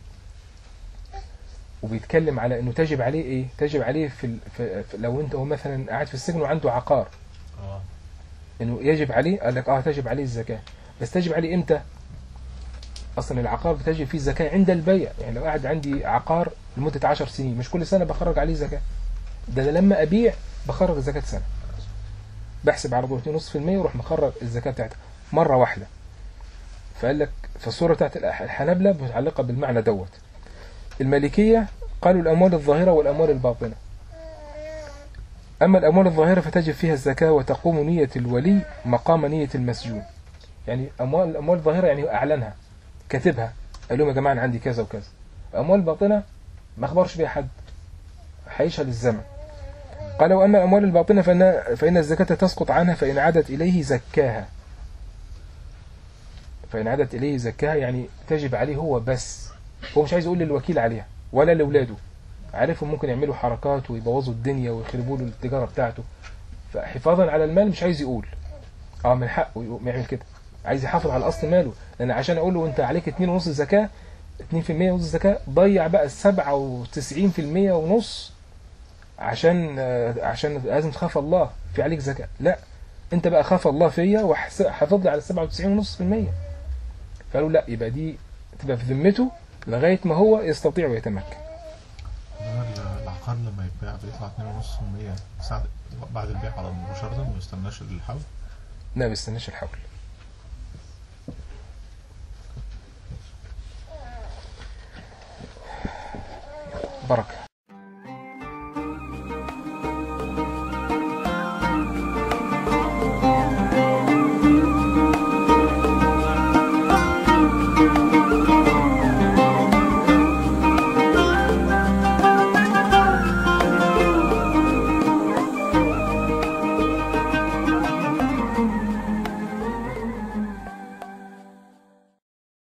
وبيتكلم على أنه تجب عليه إيه تجب عليه في, ال... في... في لو أنت هو مثلا قاعد في السجن وعنده عقار اه أنه يجب عليه قال لك آه تجب عليه الزكاة بس تجب عليه إمتى أصلا العقار بتجب فيه الزكاة عند البيع يعني لو قاعد عندي عقار لمدة عشر سنين مش كل سنة بخرج عليه زكاة ده أنا لما أبيع بخرج الزكاة سنة بحسب على ضوء 2.5% وروح مخرج الزكاة بتاعتها مرة واحدة فقال لك فالصورة بتاعت الأح- الحنابلة متعلقة بالمعنى دوت المالكية قالوا الأموال الظاهرة والأموال الباطنة أما الأموال الظاهرة فتجب فيها الزكاة وتقوم نية الولي مقام نية المسجون يعني أموال الأموال الظاهرة يعني أعلنها كاتبها قال لهم يا جماعة أنا عندي كذا وكذا الأموال الباطنة ما أخبرش بيها حد هيشهد الزمن قال وأما الأموال الباطنة فإن, فإن الزكاة تسقط عنها فإن عادت إليه زكاها فإن عادت إليه زكاها يعني تجب عليه هو بس هو مش عايز يقول للوكيل عليها ولا لأولاده عارفهم ممكن يعملوا حركات ويبوظوا الدنيا ويخربوا له التجارة بتاعته فحفاظا على المال مش عايز يقول اه من حقه يقوم يعمل كده عايز يحافظ على اصل ماله لان عشان اقول له انت عليك 2 ونص زكاه 2% ونص زكاه ضيع بقى ال 97% ونص عشان آه، عشان لازم تخاف الله في عليك زكاه لا انت بقى خاف الله فيا وحافظ لي على 97.5% فقالوا لا يبقى دي تبقى في ذمته لغايه ما هو يستطيع ويتمكن إنما ال- العقار لما يتباع بيطلع 2.5% ساعة بعد البيع على مباشرة ما يستناش الحول لا ما بيستناش الحول بركه